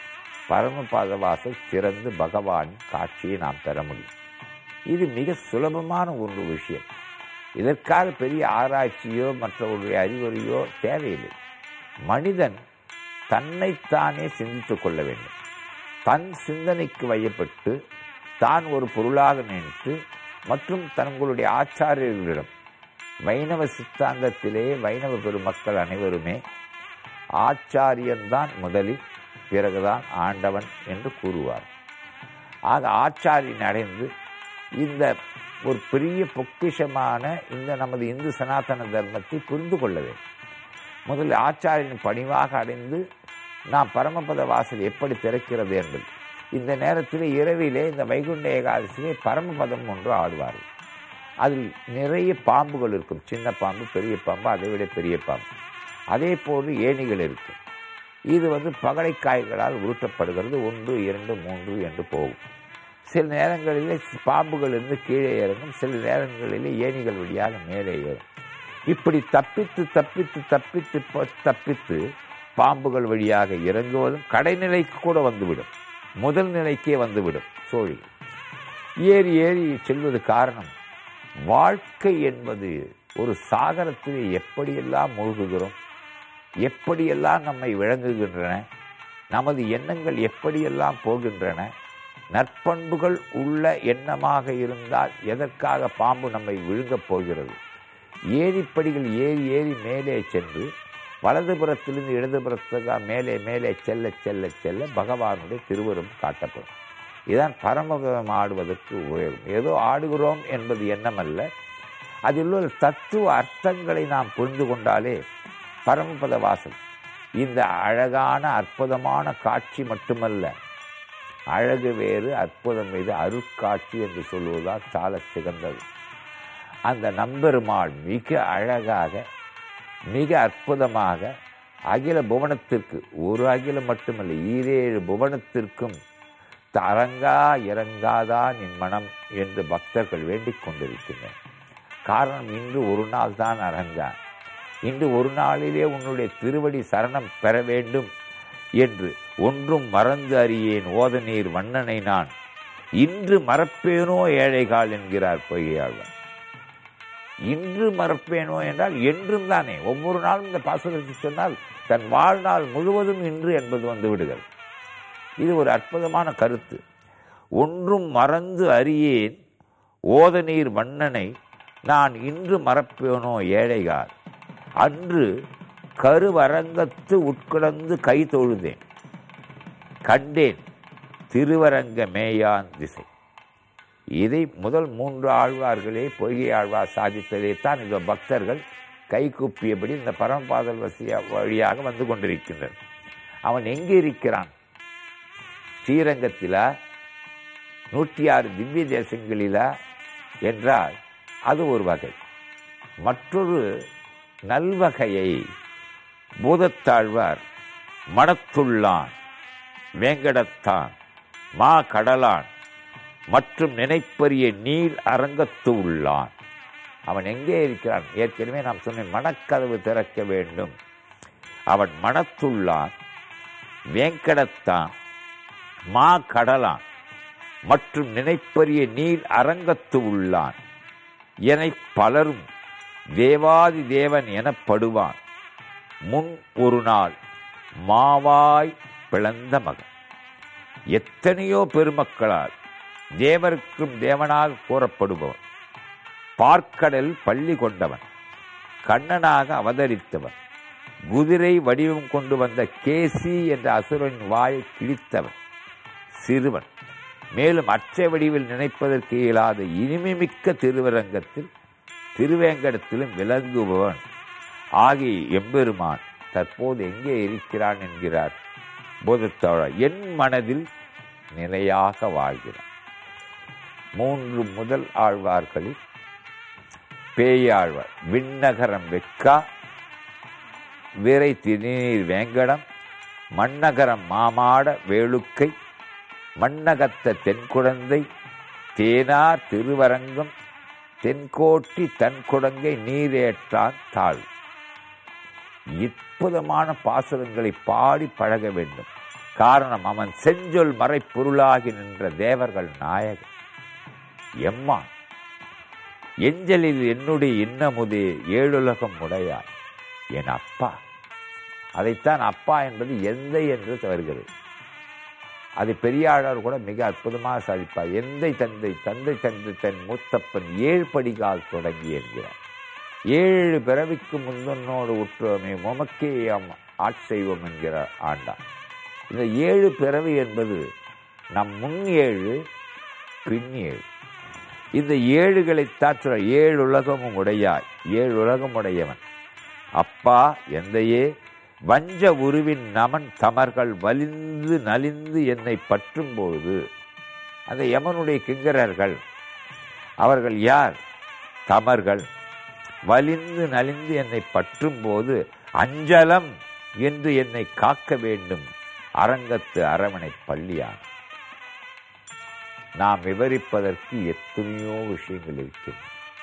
பரமபத வாசல் திறந்து பகவானின் காட்சியை நாம் பெற முடியும் இது மிக சுலபமான ஒரு விஷயம் இதற்காக பெரிய ஆராய்ச்சியோ மற்றவர்களுடைய அறிவுரையோ தேவையில்லை மனிதன் தன்னைத்தானே சிந்தித்துக் கொள்ள வேண்டும் தன் சிந்தனைக்கு வையப்பட்டு தான் ஒரு பொருளாக நினைத்து மற்றும் தங்களுடைய ஆச்சாரியர்களிடம் வைணவ சித்தாந்தத்திலே வைணவ பெருமக்கள் அனைவருமே ஆச்சாரியன்தான் முதலில் பிறகுதான் ஆண்டவன் என்று கூறுவார் ஆக ஆச்சாரியன் அடைந்து இந்த ஒரு பெரிய பொக்கிஷமான இந்த நமது இந்து சனாதன தர்மத்தை புரிந்து கொள்ள வேண்டும் முதலில் ஆச்சாரியன் பணிவாக அடைந்து நாம் பரமபத வாசல் எப்படி திறக்கிறது என்பது இந்த நேரத்தில் இரவிலே இந்த வைகுண்ட ஏகாதசியிலே பரமபதம் ஒன்று ஆடுவார்கள் அதில் நிறைய பாம்புகள் இருக்கும் சின்ன பாம்பு பெரிய பாம்பு அதை விட பெரிய பாம்பு அதே போன்று ஏணிகள் இருக்கும் இது வந்து பகடைக்காய்களால் உருட்டப்படுகிறது ஒன்று இரண்டு மூன்று என்று போகும் சில நேரங்களிலே பாம்புகள் இருந்து கீழே இறங்கும் சில நேரங்களிலே ஏணிகள் வழியாக மேலே ஏறும் இப்படி தப்பித்து தப்பித்து தப்பித்து ப- தப்பித்து பாம்புகள் வழியாக இறங்குவதும் கடைநிலைக்கு கூட வந்துவிடும் முதல் நிலைக்கே வந்துவிடும் சோழி ஏறி ஏறி செல்வது காரணம் வாழ்க்கை என்பது ஒரு சாகரத்திலே எப்படியெல்லாம் மூழ்குகிறோம் எப்படியெல்லாம் நம்மை விளங்குகின்றன நமது எண்ணங்கள் எப்படியெல்லாம் போகின்றன நற்பண்புகள் உள்ள எண்ணமாக இருந்தால் எதற்காக பாம்பு நம்மை விழுங்கப் போகிறது ஏரிப்படிகள் ஏறி ஏறி மேலே சென்று வலதுபுறத்திலிருந்து இடதுபுறத்துக்கு மேலே மேலே செல்ல செல்ல செல்ல பகவானுடைய திருவரும் காட்டப்படும் இதுதான் பரமபதம் ஆடுவதற்கு உபயோகம் ஏதோ ஆடுகிறோம் என்பது எண்ணமல்ல அதில் உள்ள தத்துவ அர்த்தங்களை நாம் புரிந்து கொண்டாலே பரமபத வாசல் இந்த அழகான அற்புதமான காட்சி மட்டுமல்ல அழகு வேறு அற்புதம் மீது அருட்காட்சி என்று சொல்வதால் சால சிறந்தது அந்த நம்பெருமாள் மிக அழகாக மிக அற்புதமாக அகில புவனத்திற்கு ஒரு அகிலம் மட்டுமல்ல ஈரேழு புவனத்திற்கும் தரங்கா இறங்காதா நின் மனம் என்று பக்தர்கள் வேண்டிக் கொண்டிருக்கின்றனர் காரணம் இன்று ஒரு நாள் தான் அரங்கா இன்று ஒரு நாளிலே உன்னுடைய திருவடி சரணம் பெற வேண்டும் என்று ஒன்றும் மறந்து அறியேன் ஓத நீர் வண்ணனை நான் இன்று மறப்பேனோ ஏழைகால் என்கிறார் பொய்யாழ்வார் இன்று மறப்பேனோ என்றால் என்றும் தானே ஒவ்வொரு நாளும் இந்த பாசுரத்தை சொன்னால் தன் வாழ்நாள் முழுவதும் இன்று என்பது வந்து விடுகிறது இது ஒரு அற்புதமான கருத்து ஒன்றும் மறந்து அறியேன் ஓத நீர் வண்ணனை நான் இன்று மறப்பேனோ ஏழைகார் அன்று கருவரங்கத்து உட்கிடந்து கை தொழுதேன் கண்டேன் திருவரங்க மேயான் திசை இதை முதல் மூன்று ஆழ்வார்களே பொய்கை ஆழ்வார் சாதித்ததைத்தான் இந்த பக்தர்கள் கைகூப்பியபடி இந்த பரமபாதல் வசிய வழியாக வந்து கொண்டிருக்கின்றனர் அவன் எங்கே இருக்கிறான் ஸ்ரீரங்கத்திலா நூற்றி ஆறு திவ்ய தேசங்களிலா என்றால் அது ஒரு வகை மற்றொரு நல்வகையை பூதத்தாழ்வார் மடத்துள்ளான் வேங்கடத்தான் மா கடலான் மற்றும் நினைப்பரிய நீர் அரங்கத்து உள்ளான் அவன் எங்கே இருக்கிறான் ஏற்கனவே நாம் சொன்னேன் மனக்கதவு திறக்க வேண்டும் அவன் மனத்துள்ளான் வேங்கடத்தான் மா கடலான் மற்றும் நினைப்பரிய நீர் அரங்கத்து உள்ளான் என பலரும் தேவாதி தேவன் எனப்படுவான் முன் ஒரு நாள் மாவாய் பிளந்த மகன் எத்தனையோ பெருமக்களால் தேவருக்கும் தேவனால் கூறப்படுபவன் பார்க்கடல் பள்ளி கொண்டவன் கண்ணனாக அவதரித்தவன் குதிரை வடிவம் கொண்டு வந்த கேசி என்ற அசுரன் வாயை கிழித்தவன் சிறுவன் மேலும் அச்ச வடிவில் நினைப்பதற்கு இயலாத இனிமைமிக்க திருவரங்கத்தில் திருவேங்கடத்திலும் விளங்குபவன் ஆகிய எம்பெருமான் தற்போது எங்கே இருக்கிறான் என்கிறார் போதத்தோழர் என் மனதில் நிலையாக வாழ்கிறான் மூன்று முதல் ஆழ்வார்களில் பேயாழ்வார் விண்ணகரம் வெக்கா விரை திருநீர் வேங்கடம் மண்ணகரம் மாமாட வேளுக்கை மண்ணகத்த தென்குழந்தை தேனார் திருவரங்கம் தென்கோட்டி தன்குடங்கை நீரேற்றான் தாழ் அற்புதமான பாசுரங்களை பாடி பழக வேண்டும் காரணம் அவன் செஞ்சொல் மறைப்பொருளாகி நின்ற தேவர்கள் நாயகன் எம்மான் எஞ்சலில் என்னுடைய இன்னமுதே ஏழுலகம் உடையார் என் அப்பா அதைத்தான் அப்பா என்பது எந்தை என்று வருகிறது அது பெரியாழார் கூட மிக அற்புதமாக சாதிப்பார் எந்தை தந்தை தந்தை தந்தை தன் மூத்தப்பன் ஏழு படிகால் தொடங்கி என்கிறார் ஏழு பிறவிக்கு முந்தனோடு உற்றோமே உமக்கே அம் ஆட்செய்வோம் என்கிறார் ஆண்டான் இந்த ஏழு பிறவி என்பது நம் முன் ஏழு பின் ஏழு இந்த ஏழுகளை தாற்ற ஏழு உலகமும் உடையாய் ஏழு உலகம் உடையவன் அப்பா எந்தையே வஞ்ச உருவின் நமன் தமர்கள் வலிந்து நலிந்து என்னை பற்றும் பொழுது அந்த யமனுடைய கிங்கரர்கள் அவர்கள் யார் தமர்கள் வலிந்து நலிந்து என்னை பற்றும் போது அஞ்சலம் என்று என்னை காக்க வேண்டும் அரங்கத்து அரவணை பள்ளியான் நாம் விவரிப்பதற்கு எத்தனையோ விஷயங்கள் இருக்கின்றன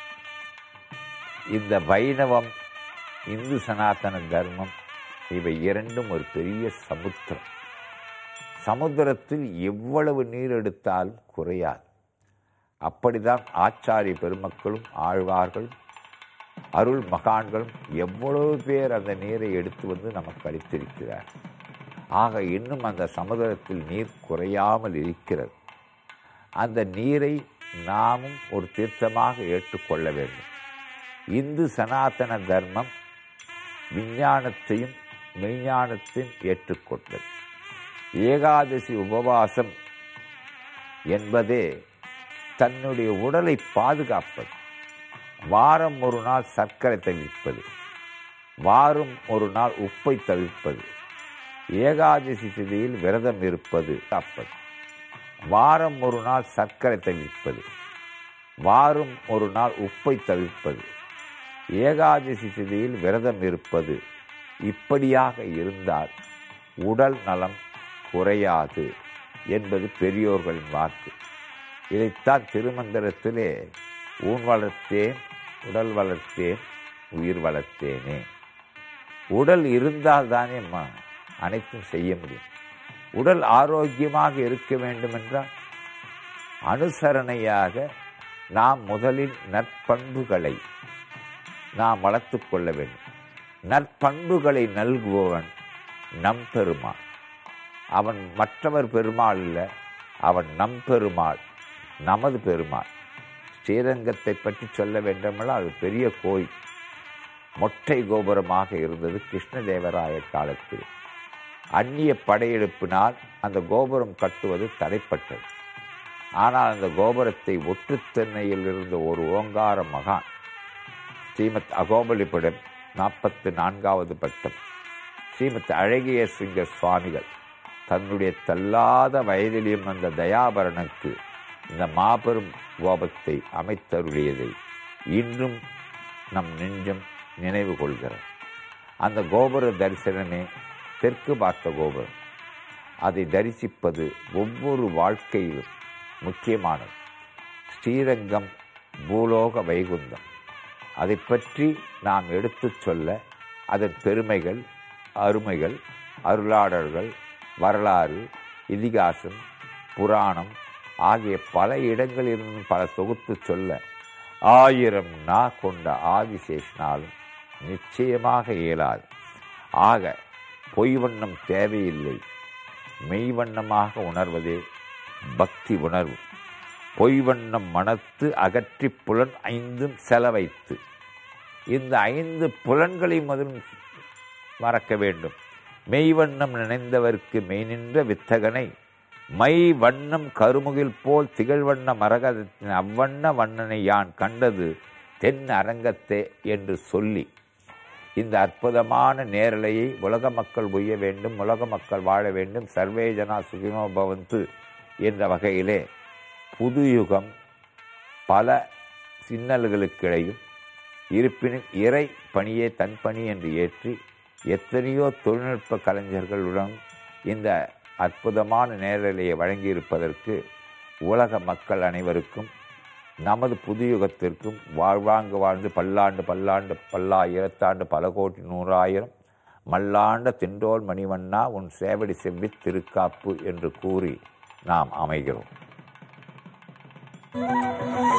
இந்த வைணவம் இந்து சனாதன தர்மம் இவை இரண்டும் ஒரு பெரிய சமுத்திரம் சமுத்திரத்தில் எவ்வளவு நீர் எடுத்தாலும் குறையாது அப்படிதான் ஆச்சாரிய பெருமக்களும் ஆழ்வார்களும் அருள் மகான்களும் எவ்வளவு பேர் அந்த நீரை எடுத்து வந்து நமக்கு அளித்திருக்கிறார் ஆக இன்னும் அந்த சமுதிரத்தில் நீர் குறையாமல் இருக்கிறது அந்த நீரை நாமும் ஒரு தீர்த்தமாக ஏற்றுக்கொள்ள வேண்டும் இந்து சனாதன தர்மம் விஞ்ஞானத்தையும் மெய்ஞானத்தையும் ஏற்றுக்கொண்டது ஏகாதசி உபவாசம் என்பதே தன்னுடைய உடலை பாதுகாப்பது வாரம் ஒரு நாள் சர்க்கரை தவிர்ப்பது வாரம் ஒரு நாள் உப்பை தவிர்ப்பது ஏகாதசி திதியில் விரதம் இருப்பது காப்பது வாரம் ஒரு நாள் சர்க்கரை தவிர்ப்பது வாரம் ஒரு நாள் உப்பை தவிர்ப்பது ஏகாதசி திதியில் விரதம் இருப்பது இப்படியாக இருந்தால் உடல் நலம் குறையாது என்பது பெரியோர்களின் வாக்கு இதைத்தான் திருமந்திரத்திலே ஊன் வளர்த்தேன் உடல் வளர்த்தேன் உயிர் வளர்த்தேனே உடல் இருந்தால் தானே அம்மா அனைத்தும் செய்ய முடியும் உடல் ஆரோக்கியமாக இருக்க வேண்டுமென்றால் அனுசரணையாக நாம் முதலில் நற்பண்புகளை நாம் வளர்த்து கொள்ள வேண்டும் நற்பண்புகளை நல்குபவன் நம் பெருமாள் அவன் மற்றவர் பெருமாள் இல்லை அவன் நம் பெருமாள் நமது பெருமாள் ஸ்ரீரங்கத்தை பற்றி சொல்ல வேண்டுமென்றால் அது பெரிய கோயில் மொட்டை கோபுரமாக இருந்தது கிருஷ்ணதேவராய காலத்தில் அந்நிய படையெடுப்பினால் அந்த கோபுரம் கட்டுவது தடைப்பட்டது ஆனால் அந்த கோபுரத்தை ஒட்டுத்தென்னையில் இருந்த ஒரு ஓங்கார மகான் ஸ்ரீமத் அகோபலிபுரம் நாற்பத்து நான்காவது பட்டம் ஸ்ரீமத் அழகிய சிங்க சுவாமிகள் தன்னுடைய தள்ளாத வயதிலும் அந்த தயாபரனுக்கு இந்த மாபெரும் கோபத்தை அமைத்தருளியதை இன்றும் நம் நெஞ்சம் நினைவு கொள்கிறது அந்த கோபுர தரிசனமே தெற்கு பார்த்த கோபுரம் அதை தரிசிப்பது ஒவ்வொரு வாழ்க்கையிலும் முக்கியமானது ஸ்ரீரங்கம் பூலோக வைகுந்தம் அதை பற்றி நாம் எடுத்துச் சொல்ல அதன் பெருமைகள் அருமைகள் அருளாடல்கள் வரலாறு இதிகாசம் புராணம் ஆகிய பல இடங்களிலிருந்து பல தொகுத்து சொல்ல ஆயிரம் நா கொண்ட ஆதிசேஷனாலும் நிச்சயமாக இயலாது ஆக பொய்வண்ணம் தேவையில்லை மெய்வண்ணமாக உணர்வதே பக்தி உணர்வு பொய்வண்ணம் மனத்து அகற்றி புலன் ஐந்தும் செலவைத்து இந்த ஐந்து புலன்களை முதல் மறக்க வேண்டும் மெய்வண்ணம் நினைந்தவர்க்கு மெய் நின்ற வித்தகனை மை வண்ணம் கருமுகில் போல் திகழ்வண்ண மரகதத்தின் அவ்வண்ண வண்ணனை யான் கண்டது தென் அரங்கத்தே என்று சொல்லி இந்த அற்புதமான நேரலையை உலக மக்கள் உய்ய வேண்டும் உலக மக்கள் வாழ வேண்டும் சர்வே ஜனா சுகினோ பவந்து என்ற வகையிலே புது யுகம் பல சின்னல்களுக்கிடையும் இருப்பினும் இறை பணியே தன் பணி என்று ஏற்றி எத்தனையோ தொழில்நுட்ப கலைஞர்களுடன் இந்த அற்புதமான நேரலையை வழங்கியிருப்பதற்கு உலக மக்கள் அனைவருக்கும் நமது புதுயுகத்திற்கும் வாழ்வாங்கு வாழ்ந்து பல்லாண்டு பல்லாண்டு பல்லாயிரத்தாண்டு பல கோடி நூறாயிரம் மல்லாண்ட திண்டோல் மணிவண்ணா உன் சேவடி செவ்வித் திருக்காப்பு என்று கூறி நாம் அமைகிறோம்